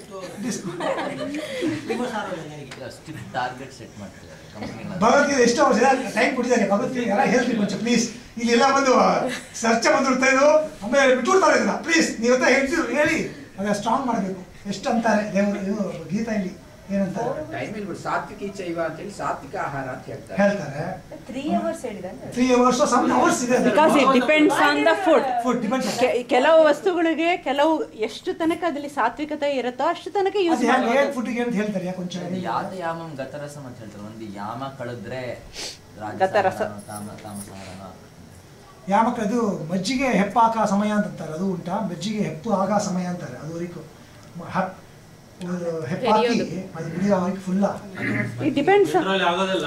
ನಿಮ್ಮ ಸಾರ್ವಜನಿಕರಿಗೆ ಸ್ಟಿಕ್ ಟಾರ್ಗೆಟ್ ಸೆಟ್ ಮಾಡ್ತಿದ್ದಾರೆ ಕಂಪನಿಗಳ ಭಗವದ್ಗೀತೆ ಎಷ್ಟು ಅವರ್ಸ್ ಇದೆ ಟೈಮ್ ಕೊಟ್ಟಿದ್ದಾರೆ ಭಗವದ್ಗೀತೆ ಎಲ್ಲ ಹೇಳ್ರಿ ಕೊಂಚ ಪ್ಲೀಸ್ ಇಲ್ಲಿ ಎಲ್ಲ ಬಂದು ಚರ್ಚೆ ಬಂದಿರ್ತಾ ಇದು ಆಮೇಲೆ ಬಿಟ್ಬಿಡ್ತಾರೆ ಇದನ್ನ ಪ್ಲೀಸ್ ನೀವು ಹತ್ರ ಹೇಳ್ತೀವಿ ಹೇಳಿ ಅದ ಸ್ಟ್ರಾಂಗ್ ಮಾಡಬೇಕು ಎಷ್ಟು ಅಂತಾರೆ ದೇವರು ಇದು ಗೀತಾ ಇಲ್ಲಿ ಏನಂತಾರೆ ಟೈಮ್ ಇಲ್ಬಿಟ್ಟು ಸಾತ್ವಿಕ ಚೈವ ಅಂತೇಳಿ ಸಾತ್ವಿಕ ಆಹಾರ ಅಂತ ಹೇಳ್ತಾರೆ ಹೇಳ್ತಾರೆ ತ್ರೀ ಅವರ್ಸ್ ಹೇಳಿದ್ರೆ ತ್ರೀ ಅವರ್ಸ್ ಸಮ್ ಅವರ್ಸ್ ಇದೆ because it depends on the food food depends ಕೆಲವು ವಸ್ತುಗಳಿಗೆ ಕೆಲವು ಎಷ್ಟು ತನಕ ಅದ್ರಲ್ಲಿ ಸಾತ್ವಿಕತೆ ಇರುತ್ತೋ ಅಷ್ಟು ತನಕ ಯೂಸ್ ಅದು ಹೇಗೆ ಮಾಡಬಹುದು ಫುಡ್ಗೆ ಅಂತ ಹೇಳ್ತಾರೆ ಯಾಕೆ ಕೊಂಚ ಯಾತ ಯಾಮಂ ಗತರಸಂ ಅಂತ ಹೇಳ್ತಾರೆ ಒಂದು ಯಾಮ ಕಳೆದ್ರೆ ಗತರಸ. ರಾಜಸಾರನ, ತಾಮ ತಾಮಸಾರನ ಯಾಮಕ್ಕೆ ಅದು ಮಜ್ಜಿಗೆ ಹೆಪ್ಪಾಕ ಸಮಯ ಅಂತಾರೆ ಅದು ಉಂಟಾ ಮಜ್ಜಿಗೆ ಹೆಪ್ಪು ಆಗ ಸಮಯ ಅಂತಾರೆ ಅದುವರೆಗೂ ಹ- ಒಂದು ಹೆಪ್ಪಾಕಿ ಅದು ಬಿಡಿಯೋವರೆಗೆ ಫುಲ್ಲ ಇಟ್ ಡಿಪೆಂಡ್ಸ್ ಇದ್ರಲ್ಲಿ ಆಗೋದಿಲ್ಲ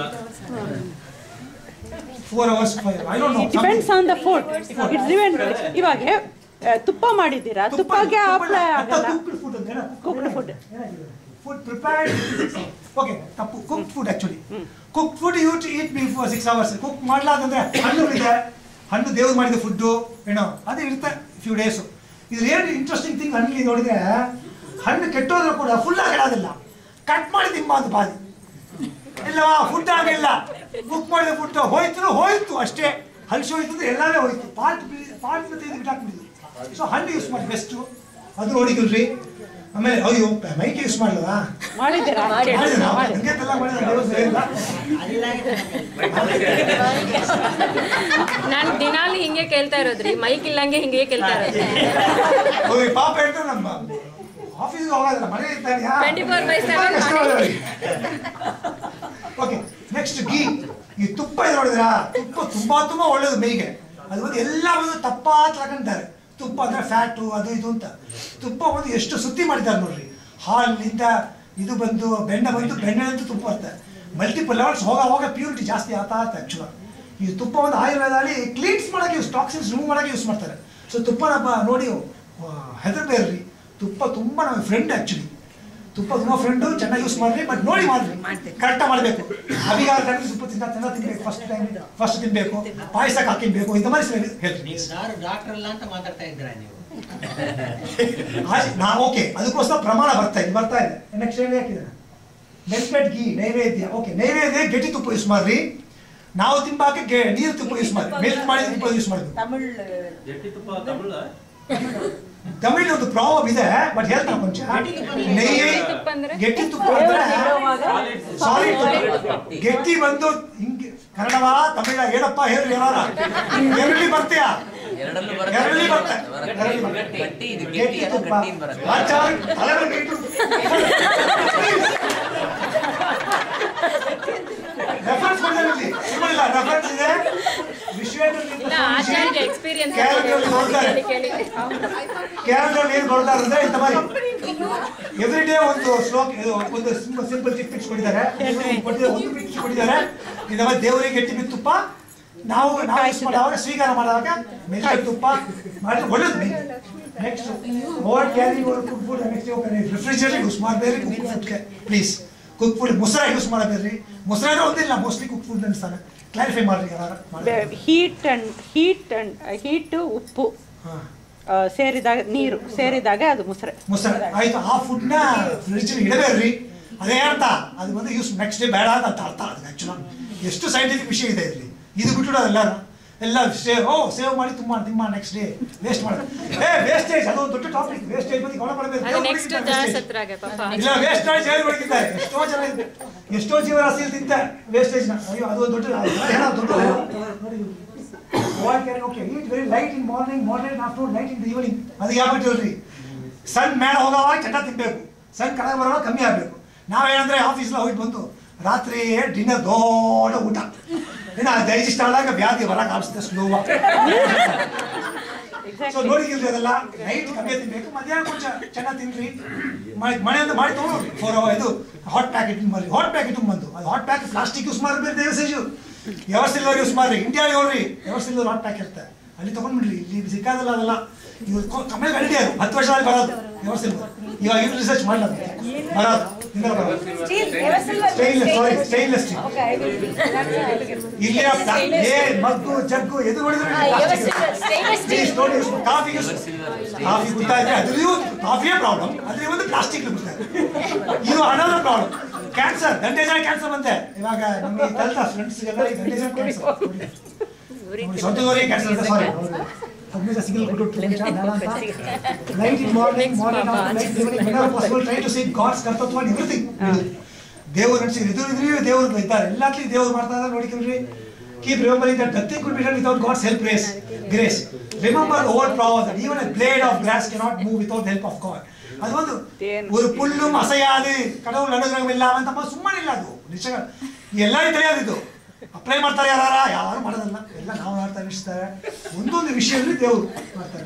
four hours I don't know depends on the food it's depend ಇವಾಗ ಆ, ತುಪ್ಪ ಮಾಡಿದ್ದೀರಾ ತುಪ್ಪಗೆ ಅಪ್ಲೈ ಆಗಲ್ಲ ಫುಡ್ ಅಂತ Cooked food. Food prepared okay ತಪ್ಪು cook food actually cook food you to eat before six hours cook ಮಾಡ್ಲಾರ್ದಂದ್ರೆ ಹಣ್ಣು ಇದೆ ಹಣ್ಣು ದೇವ್ರು ಮಾಡಿದ ಫುಡ್ಡು ಏನೋ ಅದು ಇರುತ್ತೆ ಫ್ಯೂ ಡೇಸು ಇದು ಏನು ಇಂಟ್ರೆಸ್ಟಿಂಗ್ ಥಿಂಗ್ ಹಣ್ಣಿಗೆ ನೋಡಿದ್ರೆ ಹಣ್ಣು ಕೆಟ್ಟೋದ್ರೂ ಕೂಡ ಫುಲ್ ಆಗಿಡೋದಿಲ್ಲ ಕಟ್ ಮಾಡಿ ತಿಂಬಾರ್ದು ಬಾದಿ ಇಲ್ಲವಾ ಫುಡ್ ಆಗಿಲ್ಲ ಬುಕ್ ಮಾಡಿದ ಫುಡ್ ಹೋಯ್ತು ಹೋಯ್ತು ಅಷ್ಟೇ ಹಲ್ಸಿ ಹೋಯ್ತು ಅಂದ್ರೆ ಎಲ್ಲಾನೇ ಹೋಯ್ತು ಪಾರ್ಟ್ ಪಾರ್ಟ್ ತೆಗೆದು ಬಿಟ್ಟಾಕ್ಬಿಟ್ಟಿದ್ದು ಸೊ ಹಣ್ಣು ಯೂಸ್ ಮಾಡಿ ಬೆಸ್ಟು ಅದು ನೋಡಿಕಲ್ರಿ ಆಮೇಲೆ ಅಯ್ಯೋ ಮೈಕ್ ಯೂಸ್ ಮಾಡಲವಾ ಮಾಡಿದ್ದೀರಾ ಮಾಡಿದ್ದೀರಾ? ಹಿಂಗೆಲ್ಲ ಮಾಡಿದ್ರೆ ದೇವ್ರು ಇಲ್ಲ. ನಾನು ದಿನಾಲು ಹಿಂಗೆ ಕೇಳ್ತಾ ಇರೋದ್ರಿ ಮೈಕ್ ಇಲ್ಲಂಗೆ ಹಿಂಗೆ ಕೇಳ್ತಾ ಇರೋದು ಅವ್ರಿಗೆ ಪಾಪ ಹೇಳ್ತಾರೆ ನಮ್ಮ ಆಫೀಸ್ಗೆ ಹೋಗೋದಿಲ್ಲ ಮನೆ ಇರ್ತಾನೆ 24 by 7 ಓಕೆ ನೆಕ್ಸ್ಟ್ ಗೀ ಈ ತುಪ್ಪ ಇದೆ ನೋಡಿದ್ರಾ ತುಪ್ಪ ತುಂಬಾ ತುಂಬಾ ಒಳ್ಳೇದು ಮೈಗೆ ಅದು ಒಂದು ಎಲ್ಲ ಒಂದು ತಪ್ಪ ತಗೊಂತಾರೆ ತುಪ್ಪ ಅಂದ್ರೆ ಫ್ಯಾಟು ಅದು ಇದು ಅಂತ ತುಪ್ಪ ಒಂದು ಎಷ್ಟು ಸುದ್ದಿ ಮಾಡಿದ್ದಾರೆ ನೋಡ್ರಿ ಹಾಲಿನಿಂದ ಇದು ಬಂದು ಬೆಣ್ಣೆ ಬಂದು ಬೆಣ್ಣೆ ಅಂತ ತುಪ್ಪ ಬರುತ್ತೆ ಮಲ್ಟಿಪಲ್ ಲೆವೆಲ್ಸ್ ಹೋಗ ಹೋಗ ಪ್ಯೂರಿಟಿ ಜಾಸ್ತಿ ಆಗ್ತಾ ಇರುತ್ತೆ ಆಕ್ಚುಲಿ ಈ ತುಪ್ಪ ಒಂದು ಆಯುರ್ವೇದಲ್ಲಿ ಕ್ಲೀನ್ಸ್ ಮಾಡಕ್ಕೆ ಯೂಸ್ ಟಾಕ್ಸಿನ್ಸ್ ರಿಮೂವ್ ಮಾಡಕ್ಕೆ ಯೂಸ್ ಮಾಡ್ತಾರೆ ಸೊ ತುಪ್ಪನ ಬ- ನೋಡಿ ಹೆದರ್ಬೇಡ್ರಿ ತುಪ್ಪ ತುಂಬ ನಮ್ಮ ಫ್ರೆಂಡ್ ಆ್ಯಕ್ಚುಲಿ ತುಪ್ಪ ತುಂಬ ಫ್ರೆಂಡು ಚೆನ್ನಾಗಿ ಯೂಸ್ ಮಾಡ್ರಿ ಬಟ್ ನೋಡಿ ಮಾಡ್ರಿ ಕರೆಕ್ಟಾಗಿ ಮಾಡಬೇಕು ಅವಿಗಾರ ಕಡಿಮೆ ತುಪ್ಪ ತಿಂದ ಚೆನ್ನಾಗಿ ತಿನ್ಬೇಕು ಫಸ್ಟ್ ಟೈಮ್ ಫಸ್ಟ್ ತಿನ್ಬೇಕು ಪಾಯಸಕ್ಕೆ ಹಾಕಿನ್ಬೇಕು ಇಂಥ மாதிரி ಸಿಲ ಹೇಳ್ರಿ ನೀವು ಯಾರು ಡಾಕ್ಟರ್ ಅಲ್ಲ ಅಂತ ಮಾತಾಡ್ತಾ ಇದ್ದೀರಾ ನೀವು ನಾ ಓಕೆ ಅದಕ್ಕೋಸ್ಕರ ಪ್ರಮಾಣ ಬರ್ತಾ ಇದೆ ಬರ್ತಾ ಇದೆ ನೆಕ್ಸ್ಟ್ ಏನು ಹಾಕಿದ್ರೆ ಮೆಲ್ಟೆಡ್ ಗೀ ನೈವೇದ್ಯ ಓಕೆ ನೈವೇದ್ಯ ಗಟ್ಟಿ ತುಪ್ಪ ಯೂಸ್ ಮಾಡ್ರಿ ನಾವು ತಿಂಬಾಕೆ ಗೆ- ನೀರು ತುಪ್ಪ ಯೂಸ್ ಮಾಡಿ ಮೆಲ್ಟ್ ಮಾಡಿ ತುಪ್ಪ ಯೂಸ್ ಮಾಡಬೇಕು ತಮಿಳ್ ಜಟ್ಟಿ ತುಪ್ಪ ತಮಿಳ ತಮಿಳ್ ಒಂದು ಪ್ರಾಬ್ಲಮ್ ಇದೆ ಬಟ್ ಹೇಳ್ತಾರೆ ಕೊಂಚ ನೆಯ್ಯಿ ತುಪ್ಪ ಅಂದ್ರೆ? ಗಟ್ಟಿ ತುಪ್ಪ ಅಂದ್ರೆ ಸಾಲಿಡ್ ತುಪ್ಪ ಗಟ್ಟಿ ಬಂದು ಹಿಂಗೆ ಕನ್ನಡವ ತಮಿಳ ಏನಪ್ಪ ಹೇಳ್ರಿ ಯಾರ ಎರಡಲ್ಲಿ ಬರ್ತೀಯಾ ಎರಡಲ್ಲೂ ಎರಡಲ್ಲಿ ಬರುತ್ತೆ ಬರುತ್ತೆ ಎರಡಲ್ಲಿ ಬರುತ್ತೆ ಗಟ್ಟಿ ಇದು ಗಟ್ಟಿ ಗಟ್ಟಿ ಅದು ತುಪ್ಪ ಗಟ್ಟಿ ಅಂತ ಬರುತ್ತೆ ಆಚಾರ ತಲೆ ಮೇಲೆ ಇಟ್ಟು ರೆಫರೆನ್ಸ್ ಕೊಡ್ತೀನಿ ಸುಮ್ಮನಿಲ್ಲ ರೆಫರೆನ್ಸ್ ಇದೆ ಇಲ್ಲ ಆಚಾರ್ಯ ಎಕ್ಸ್ಪೀರಿಯನ್ಸ್ ಕೇರಳದಲ್ಲಿ ನೋಡ್ತಾರೆ ಕೇಳಿ ಕೇಳಿ ಕೇರಳದಲ್ಲಿ ಏನು ಕೊಡ್ತಾರೆ ಅಂದ್ರೆ ಇಂಥ ಮಾಡಿ ಎವ್ರಿ ಡೇ ಒಂದು ಶ್ಲೋಕ ಇದು ಒಂದು ಸಿಂಪಲ್ ಟಿಪ್ ಟಿಪ್ಸ್ ಕೊಟ್ಟಿದ್ದಾರೆ ಕೊಟ್ಟಿದ್ದಾರೆ ಒಂದು ಟಿಪ್ಸ್ ಕೊಟ್ಟಿದ್ದಾರೆ ಇಂಥ ಮಾಡಿ ದೇವರಿಗೆ ಗಟ್ಟಿ ಬಿತ್ತು ತುಪ್ಪ ನಾವು ನಾವು ಯೂಸ್ ಮಾಡುವಾಗ ಸ್ವೀಕಾರ ಮಾಡುವಾಗ ಮೆಲ್ಟೆ ತುಪ್ಪ ಮಾಡಿ ಒಳ್ಳೇದು next over carry food food next refrigerator use ಮಾಡಬೇಡಿ ಕುಕ್ ಫುಡ್ಗೆ ಪ್ಲೀಸ್ ಕುಕ್ ಫುಡ್ ಮೊಸರ ಯೂಸ್ ಮಾಡಬೇಡ್ರಿ ಮೊಸರ ಅಂದ್ರೆ ಒಂದಿಲ್ಲ ಮೋಸ್ಟ್ಲಿ ಕುಕ್ ಫುಡ್ ಅನ್ಸ್ತಾನೆ ಕ್ಲಾರಿಫೈ ಮಾಡ್ರಿ ಯಾರು ಮಾಡಿ heat and heat and heat ಉಪ್ಪು ಹಾಂ ಆ, ಸೇರಿದಾಗ ನೀರು ಸೇರಿದಾಗ ಅದು ಮುಸ್ರೆ ಮೊಸರು ಆಯ್ತು ಆ ಫುಡ್ನ ಫ್ರಿಡ್ಜ್ ಇಡಬೇಡ್ರಿ ಅದೇ ಅರ್ಥ ಅದು ಬಂದು ಯೂಸ್ ನೆಕ್ಸ್ಟ್ ಡೇ ಬೇಡ ಅಂತ ಅರ್ಥ ಅದು ಆ್ಯಕ್ಚುಲಾಗಿ ಎಷ್ಟು ಸೈಂಟಿಫಿಕ್ ವಿಷಯ ಇದೆ ಇಲ್ಲಿ ಇದು ಬಿಟ್ಬಿಡೋದಲ್ಲ ಎಲ್ಲ ಸೇವ್ ಓ ಸೇವ್ ಮಾಡಿ ತುಂಬ ನಿಮ್ಮ ನೆಕ್ಸ್ಟ್ ಡೇ ವೇಸ್ಟ್ ಮಾಡಿ ಏ ವೇಸ್ಟೇಜ್ ಅದು ಒಂದು ದೊಡ್ಡ ಟಾಪಿಕ್ ವೇಸ್ಟೇಜ್ ಬಗ್ಗೆ ಗಮನ ಅದು ಬರಬೇಕು ನೆಕ್ಸ್ಟ್ ಜಾಸ್ ಹತ್ರ ಆಗ ಪಾಪ ಇಲ್ಲ ವೇಸ್ಟ್ ಮಾಡಿ ಜೈಲು ಹೊಡಿತಿದ್ದಾರೆ ಎಷ್ಟೋ ಜನ ಇದೆ. ಎಷ್ಟೋ ಜೀವರಾಶಿ ತಿಂತ ವೇಸ್ಟೇಜ್ ನ ಅಯ್ಯೋ ಅದು ಒಂದು ದೊಡ್ಡ ಏನೋ ದೊಡ್ಡ okay eat very light in morning morning after light in evening ಅದು ಯಾವತ್ತಿಲ್ರಿ ಸನ್ ಮೇಲೆ ಹೋಗೋವಾಗ ಚಟ ತಿನ್ಬೇಕು ಸನ್ ಕೆಳಗೆ ಬರೋವಾಗ ಕಮ್ಮಿ ಆಗಬೇಕು ನಾವೇನಂದ್ರೆ ಆಫೀಸ್ಲ ಹೋಗಿ ಬಂದು ರಾತ್ರಿ ಡಿನ್ನರ್ ದೊಡ್ಡ ಊಟ ಇನ್ನು ಡೈಜೆಸ್ಟ್ ಆದಾಗ ವ್ಯಾಧಿ ಬರಕ್ಕೆ ಆಡಿಸುತ್ತೆ ಸ್ಲೋ ಸೊ ನೋಡಿಗಿಲ್ರಿ ಅದೆಲ್ಲ ನೈಟ್ ಕಮ್ಮಿ ತಿನ್ಬೇಕು ಮಧ್ಯಾಹ್ನ ಕೊಂಚ ಚೆನ್ನಾಗಿ ತಿನ್ರಿ ಮಾಡಿ ಮನೆಯಿಂದ ಮಾಡಿ ತೊಗೊಂಡ್ರಿ ಫೋರ್ ಅವರ್ ಇದು ಹಾಟ್ ಪ್ಯಾಕೆಟ್ ಬರ್ರಿ ಹಾಟ್ ಪ್ಯಾಕೆಟ್ ಬಂದು ಅದು ಹಾಟ್ ಪ್ಯಾಕೆಟ್ ಪ್ಲಾಸ್ಟಿಕ್ ಯೂಸ್ ಮಾಡಬೇಡಿ ದೇವಸೇಜು ಎವರ್ ಸಿಲ್ವರ್ ಯೂಸ್ ಮಾಡ್ರಿ ಇಂಡಿಯಾ ನೋಡ್ರಿ ಎವರ್ ಸಿಲ್ವರ್ ಹಾಟ್ ಪ್ಯಾಕ್ ಇರುತ್ತೆ ಅಲ್ಲಿ ತಗೊಂಡ್ಬಿಡ್ರಿ ಇಲ್ಲಿ ಸಿಕ್ಕಾದಲ್ಲ ಅದೆಲ್ಲ ಇವ್ರು ಕಮ್ಮಿ ಐಡಿಯಾ ಅದು ಹತ್ತು ವರ್ಷದಲ್ಲಿ ಬರೋದು ಎವರ್ ಸಿಲ್ವರ್ ಇವಾಗ ಇವ್ರು ರಿಸರ್ಚ್ ಮಾಡಲ್ಲ ಬರೋದು ಹಿಂದೆ ಬರೋದು stainless sorry stainless steel Okay, I will. That's I will get. ಇಲ್ಲಿ ಆ ಪ್ಲಾ- ಏ ಮಗ್ಗು ಜಗ್ಗು ಎದು ನೋಡಿದ್ರು ಕಾಫಿ ಕಾಫಿ ಗೊತ್ತಾಯ್ತು ಅದ್ರದ್ದು ಕಾಫಿಯೇ ಪ್ರಾಬ್ಲಮ್ ಅದ್ರಲ್ಲಿ ಒಂದು ಪ್ಲಾಸ್ಟಿಕ್ ಇದು ಅನದರ್ ಪ್ರಾಬ್ಲಮ್ ಕ್ಯಾನ್ಸರ್ ಗಂಟೆ ಜನ ಕ್ಯಾನ್ಸರ್ ಬಂತೆ ಇವಾಗ ನಮಗೆ ಕಲ್ತ ಫ್ರೆಂಡ್ಸ್ ಎಲ್ಲ ಗಂಟೆ ಜನ ಕ್ಯಾನ್ಸರ್ ಸ್ವಂತದವರಿಗೆ ಕ್ಯಾನ್ಸರ್ ಅಂತ ಸಾರಿ ಹದಿನೈದು ಸಿಗಲ್ ಕೊಟ್ಟು night in morning morning night evening whenever possible try to see God's ಕರ್ತತ್ವ ಅಂಡ್ ಎವ್ರಿಥಿಂಗ್ ದೇವರು ನಡೆಸಿದ್ರು ಇದು ಇದ್ರೂ ದೇವರು ಇದ್ದಾರೆ ಎಲ್ಲಾಕ್ಲಿ ದೇವರು ಮಾಡ್ತಾ ಇದ್ದಾರೆ ನೋಡಿಕೊಂಡ್ರಿ keep remembering that nothing could be done without God's help grace grace remember old proverbs that even a blade of grass cannot move without help of God அது வந்து ஒரு புல்லும் அசையாது கடவுள் அனுகிரகம் இல்லாம ಅಂತ ಸುಮ್ಮನೆ ಇಲ್ಲ ಅದು ನಿಜ ಎಲ್ಲರಿಗೂ ತಿಳಿಯೋದು ಇದು ಅಪ್ಲೈ ಮಾಡ್ತಾರೆ ಯಾರ ಯಾರು ಮಾಡೋದಲ್ಲ ಎಲ್ಲ ನಾವು ಮಾಡ್ತಾ ಅನಿಸ್ತಾರೆ ಒಂದೊಂದು ವಿಷಯದಲ್ಲಿ ದೇವರು ಮಾಡ್ತಾರೆ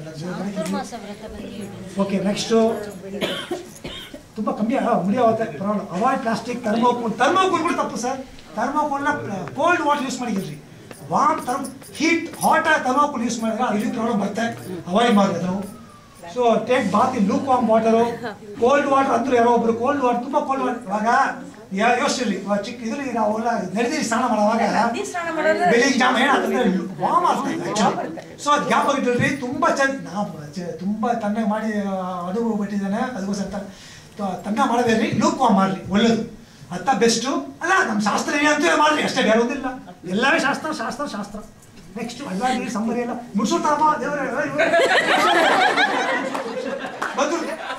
ಓಕೆ ನೆಕ್ಸ್ಟು ತುಂಬ ಕಮ್ಮಿ ಮುಡಿಯೋತ್ತೆ problem avoid plastic thermocol thermocol ಕೂಡ ತಪ್ಪು ಸರ್ ಥರ್ಮೋಕೋಲ್ನ ಕೋಲ್ಡ್ ವಾಟರ್ ಯೂಸ್ ಮಾಡಿದ್ರಿ warm therm heat hot thermocol use ಮಾಡಿದ್ರೆ ಅಲ್ಲಿ ಪ್ರಾಬ್ಲಮ್ ಬರುತ್ತೆ ಅವಾಯ್ಡ್ ಮಾಡಿದ್ರೆ ನಾವು so take bath in lukewarm water cold water ಅಂದ್ರೆ ಯಾರೋ ಒಬ್ರು ಕೋಲ್ಡ್ ವಾಟರ್ ತುಂಬ ಕೋಲ್ಡ್ ವಾಟರ್ ಇವಾಗ ಯೋಚಿಸ್ರಿ ಇವಾಗ ಚಿಕ್ಕ ಇದ್ರಲ್ಲಿ ನಾವೆಲ್ಲ ನಡೆದಿ ಸ್ನಾನ ಮಾಡುವಾಗ ಸ್ನಾನ ಮಾಡೋದು ಬೆಳಿಗ್ಗೆ ಜಾಮ ಏನಾಗ್ತದೆ ವಾಮ್ ಆಗ್ತದೆ ಸೊ ಅದು ಜ್ಞಾಪಕ ಇಟ್ಟಿರ್ರಿ ತುಂಬಾ ಚೆಂದ ನಾವು ಚೆ- ತುಂಬಾ ತಣ್ಣಗೆ ಮಾಡಿ ಆ, ಅನುಭವ ಬಿಟ್ಟಿದ್ದಾನೆ ಅದಕ್ಕೋಸ್ಕರ ತ- ತ- ತಣ್ಣ ಮಾಡಬೇಡ್ರಿ ಲೂಕ್ ವಾಮ್ ಮಾಡ್ರಿ ಒಳ್ಳೇದು ಅತ್ತ ಬೆಸ್ಟು ಅಲ್ಲ ನಮ್ಮ ಶಾಸ್ತ್ರ ಏನೇ ಅಂತ ಮಾಡ್ರಿ ಅಷ್ಟೇ ಬೇರೆ ಒಂದಿಲ್ಲ ಎಲ್ಲವೇ ಶಾಸ್ತ್ರ ಶಾಸ್ತ್ರ ಶಾಸ್ತ್ರ ನೆಕ್ಸ್ಟ್ ಅಲ್ಲ ನೀರು ಸಂಬರಿ ಎಲ್ಲ ಮುಡ್ಸುತ್ತಾರಪ್ಪ ದೇವರೇ ಬಂದು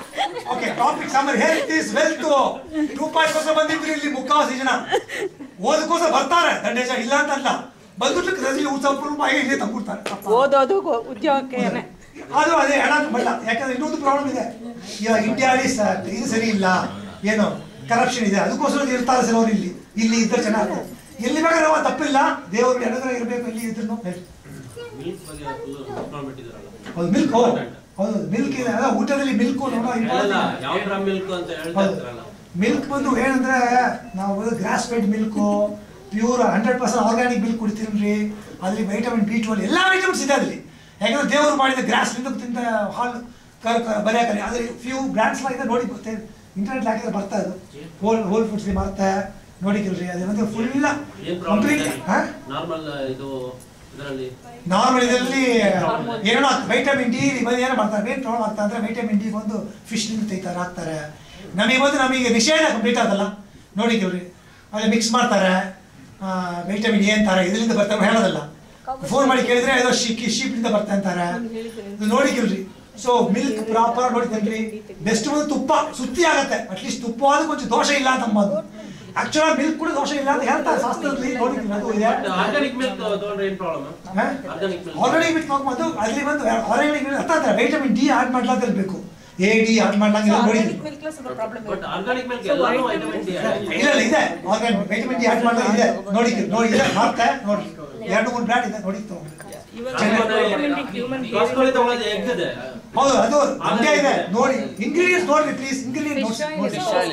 okay topic summer health is wealth ರೂಪಾಯಿಗೋಸ್ಕರ ಬಂದಿದ್ರು ಇಲ್ಲಿ ಮುಕ್ಕಾವಾಸಿ ಜನ ಓದಕ್ಕೋಸ್ಕರ ಬರ್ತಾರೆ ದಂಡೇಶ ಇಲ್ಲ ಅಂತಲ್ಲ ಬಂದ್ಬಿಟ್ಟು ರಜೆ ಸ್ವಲ್ಪ ರೂಪಾಯಿ ಇಲ್ಲೇ ತಂದ್ಬಿಡ್ತಾರೆ ಓದೋದು ಗೊ- ಉದ್ಯೋಗಕ್ಕೆ ಅದು ಅದೇ ಹಣ ಬಲ್ಲ ಯಾಕಂದ್ರೆ ಇನ್ನೊಂದು ಪ್ರಾಬ್ಲಮ್ ಇದೆ ಇವಾಗ ಇಂಡಿಯಾಲಿ ಸ- ಇದು ಸರಿ ಇಲ್ಲ ಏನು ಕರಪ್ಷನ್ ಇದೆ ಅದಕ್ಕೋಸ್ಕರ ಇರ್ತಾರೆ ಸರ್ ಅವ್ರು ಇಲ್ಲಿ ಇಲ್ಲಿ ಇದ್ರೆ ಚೆನ್ನಾಗಿ ಎಲ್ಲಿ ಬೇಕಾದ್ರೆ ನಾವು ತಪ್ಪಿಲ್ಲ ದೇವರು ಎಡಗರ ಇರಬೇಕು ಇಲ್ಲಿ ಇದ್ರು ಹೇಳಿ ಮಿಲ್ಕ್ ಬಗ್ಗೆ ಫುಲ್ ಮಾಡ್ಬಿಟ್ಟಿದಾರಲ್ಲ ಹೌದು ಮಿಲ್ಕ್ ಹೌದು ಮಿಲ್ಕ್ ಇದೆ ಅದ ಊಟದಲ್ಲಿ ಮಿಲ್ಕ್ ಹೇಳಲ್ಲ ಯಾವ ತರ ಮಿಲ್ಕ್ ಅಂತ ಹೇಳ್ತಾ ಇರ್ತಾರಲ್ಲ ಮಿಲ್ಕ್ ಬಂದು ಏನಂದ್ರೆ ನಾವು grass fed milk pure hundred percent organic milk ಕುಡಿತೀವಿ ಅದ್ರಲ್ಲಿ ವೈಟಮಿನ್ ಬಿ ಟ್ವೆಲ್ ಎಲ್ಲ ವಿಟಮಿನ್ಸ್ ಇದೆ ಅಲ್ಲಿ ಯಾಕಂದ್ರೆ ದೇವರು ಮಾಡಿದ ಗ್ರಾಸ್ ನಿಂದ ತಿಂದ ಹಾಲು ಬರೆಯಕರಿ ಅದ್ರ ಫ್ಯೂ ಬ್ರ್ಯಾಂಡ್ಸ್ ಇದೆ ನೋಡಿ ಗೊತ್ತೇ ಇಂಟರ್ನೆಟ್ ಹಾಕಿದ್ರೆ ಬರ್ತಾ ಇದು ಹೋಲ್ ಹೋಲ್ ಫುಡ್ಸ್ ಬರುತ್ತೆ ನೋಡಿಕಿಲ್ರಿ ಅದೇನಂದ್ರೆ ಫುಲ್ ಏನ್ ಕಂಪ್ಲೀಟ್ ಪ್ರಾಬ್ಲಮ್ ನಾರ್ಮಲ್ ಇದು ಇದರಲ್ಲಿ ನಾರ್ಮಲ್ ಇದರಲ್ಲಿ ಏನೋ ವೈಟಮಿನ್ ಡಿ ಬಂದು ಏನೋ ಮಾಡ್ತಾರೆ ಮೇನ್ ಪ್ರಾಬ್ಲಮ್ ಆಗ್ತಾ ಅಂದ್ರೆ ವೈಟಮಿನ್ ಡಿ ಬಂದು ಫಿಶ್ ನಿಂದ ತೆಗಿತಾರೆ ಹಾಕ್ತಾರೆ ನಮಗೆ ಬಂದು ನಮಗೆ ನಿಷೇಧ ಕಂಪ್ಲೀಟ್ ಆಗಲ್ಲ ನೋಡಿದ್ದೀವ್ರಿ ಅಲ್ಲಿ ಮಿಕ್ಸ್ ಮಾಡ್ತಾರೆ ವೈಟಮಿನ್ ಎ ಅಂತಾರೆ ಇದರಿಂದ ಬರ್ತಾರೆ ಹೇಳೋದಲ್ಲ ಫೋನ್ ಮಾಡಿ ಕೇಳಿದ್ರೆ ಏನೋ ಶಿಕ್ಕಿ ಶೀಪ್ನಿಂದ ಬರ್ತಾ ಅಂತಾರೆ ಇದು ನೋಡಿಕಿಲ್ರಿ ಸೊ ಮಿಲ್ಕ್ ಪ್ರಾಪರ್ ನೋಡಿದ್ರಿ ಬೆಸ್ಟ್ ಒಂದು ತುಪ್ಪ ಸುತ್ತಿ ಆಗತ್ತೆ ಅಟ್ಲೀಸ್ಟ್ ತುಪ್ಪ ಆದ್ರೂ ಕೊಂಚ ದೋಷ ಇಲ್ಲ ಅಂತ ಅಂಬೋದು ಆಕ್ಚುಲ್ ಮಿಲ್ಕ್ ಕೂಡ ದೋಷ ಇಲ್ಲ ಅಂತ ಹೇಳ್ತಾರೆ ಶಾಸ್ತ್ರದಲ್ಲಿ ನೋಡಿದ್ರಿ ಅದು ಇದೆ ಆರ್ಗಾನಿಕ್ ಮಿಲ್ಕ್ ತಗೊಂಡ್ರೆ ಏನ್ ಪ್ರಾಬ್ಲಮ್ ಆರ್ಗಾನಿಕ್ ಮಿಲ್ಕ್ ಆಲ್ರೆಡಿ ಬಿಟ್ಟು ಹೋಗ್ಬೋದು ಅಲ್ಲಿ ಬಂದು ಆರ್ಗ್ಯಾನಿಕ್ ಅರ್ಥ ಆಗ್ತಾರೆ ವೈಟಮಿನ್ ಡಿ ಆಡ್ ಮಾಡ್ಲಾಗಿರ್ಬೇಕು ಎ ಡಿ ಆಡ್ ಮಾಡ್ಲಾಗಿಲ್ಲ ನೋಡಿ ಬಟ್ ಆರ್ಗಾನಿಕ್ ಮಿಲ್ಕ್ ಎಲ್ಲಾನು ವೈಟಮಿನ್ ಡಿ ಇಲ್ಲ ಇಲ್ಲ ಇದೆ ಆರ್ಗ್ಯಾನಿಕ್ ವೈಟಮಿನ್ ಡಿ ಆಡ್ ಮಾಡ್ಲಾಗ ಇದೆ ನೋಡಿ ನೋಡಿ ಇದೆ ಮಾಡ್ತೆ ನೋಡಿ ಎರಡು ಮೂರು ಬ್ರ್ಯಾಂಡ್ ಇದೆ ನೋಡಿ ತಗೊಂಡು ಕಾಸ್ಕೋಲಿ ತಗೊಳ್ಳೋದು ಎಗ್ ಇದೆ ಹೌದು ಅದು ಅಂಗಡಿ ಇದೆ ನೋಡಿ ಇಂಗ್ರೀಡಿಯಂಟ್ಸ್ ನೋಡ್ರಿ ಪ್ಲೀಸ್ ಇಂಗ್ರೀಡಿಯಂಟ್ಸ್ ನೋಡಿ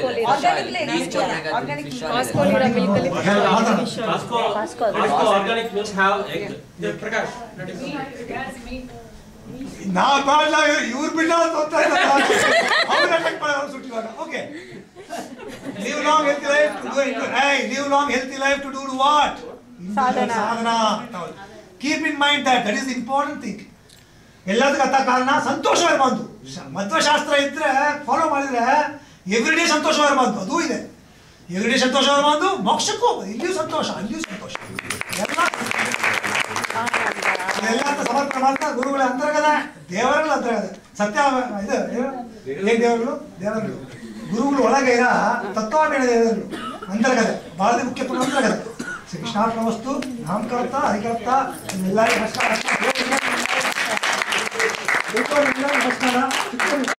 Costco Costco organic milk have egg Prakash ನಾ ಮಾಡ್ಲಾ ಇವ್ರು ಬಿಡ್ಲ ಅಂತ ಹೋಗ್ತಾ ಇದ್ದಾರೆ ಅವ್ರು ಅಟ್ಯಾಕ್ ಮಾಡೋರು ಸುಟ್ಟಿವಾಗ okay live long healthy life to do it hey live long healthy life to do what ಸಾಧನ. ಸಾಧನ keep in mind that that is important thing ಎಲ್ಲದಕ್ಕೆ ಅರ್ಥ ಕಾರಣ ಸಂತೋಷವಿರಬಾರ್ದು ಮಧ್ವಶಾಸ್ತ್ರ ಇದ್ರೆ ಫಾಲೋ ಮಾಡಿದ್ರೆ ಎವ್ರಿ ಡೇ ಸಂತೋಷವಿರಬಾರ್ದು ಅದು ಇದೆ ಎವ್ರಿ ಡೇ ಸಂತೋಷವಿರಬಾರ್ದು ಮೋಕ್ಷಕ್ಕೂ ಹೋಗ್ಬೋದು ಇಲ್ಲಿಯೂ ಸಂತೋಷ ಅಲ್ಲಿಯೂ ಸಂತೋಷ ಎಲ್ಲ ಅದೆಲ್ಲ ಅಂತ ಸಮರ್ಪಣೆ ಮಾಡ್ತಾ ಗುರುಗಳ ಅಂತರ್ಗತ ದೇವರುಗಳ ಅಂತರ್ಗತ ಸತ್ಯ ಇದು ಏನು? ಏನ್ ದೇವರುಗಳು ದೇವರುಗಳು ಗುರುಗಳು ಒಳಗೆ ಇರ ತತ್ವಾಭಿನ ದೇವರುಗಳು ಅಂತರ್ಗತ ಬಹಳ ಮುಖ್ಯಪೂರ್ಣ ಅಂತರ್ಗತ ಶ್ರೀ ಕೃಷ್ಣಾರ್ಪಣ ವಸ್ತು ನಾಮಕರ್ತ ಹರಿಕರ್ತ ಎಲ್ಲರಿಗೂ ನಮಸ್ಕಾರ ನಮಸ್ಕಾರ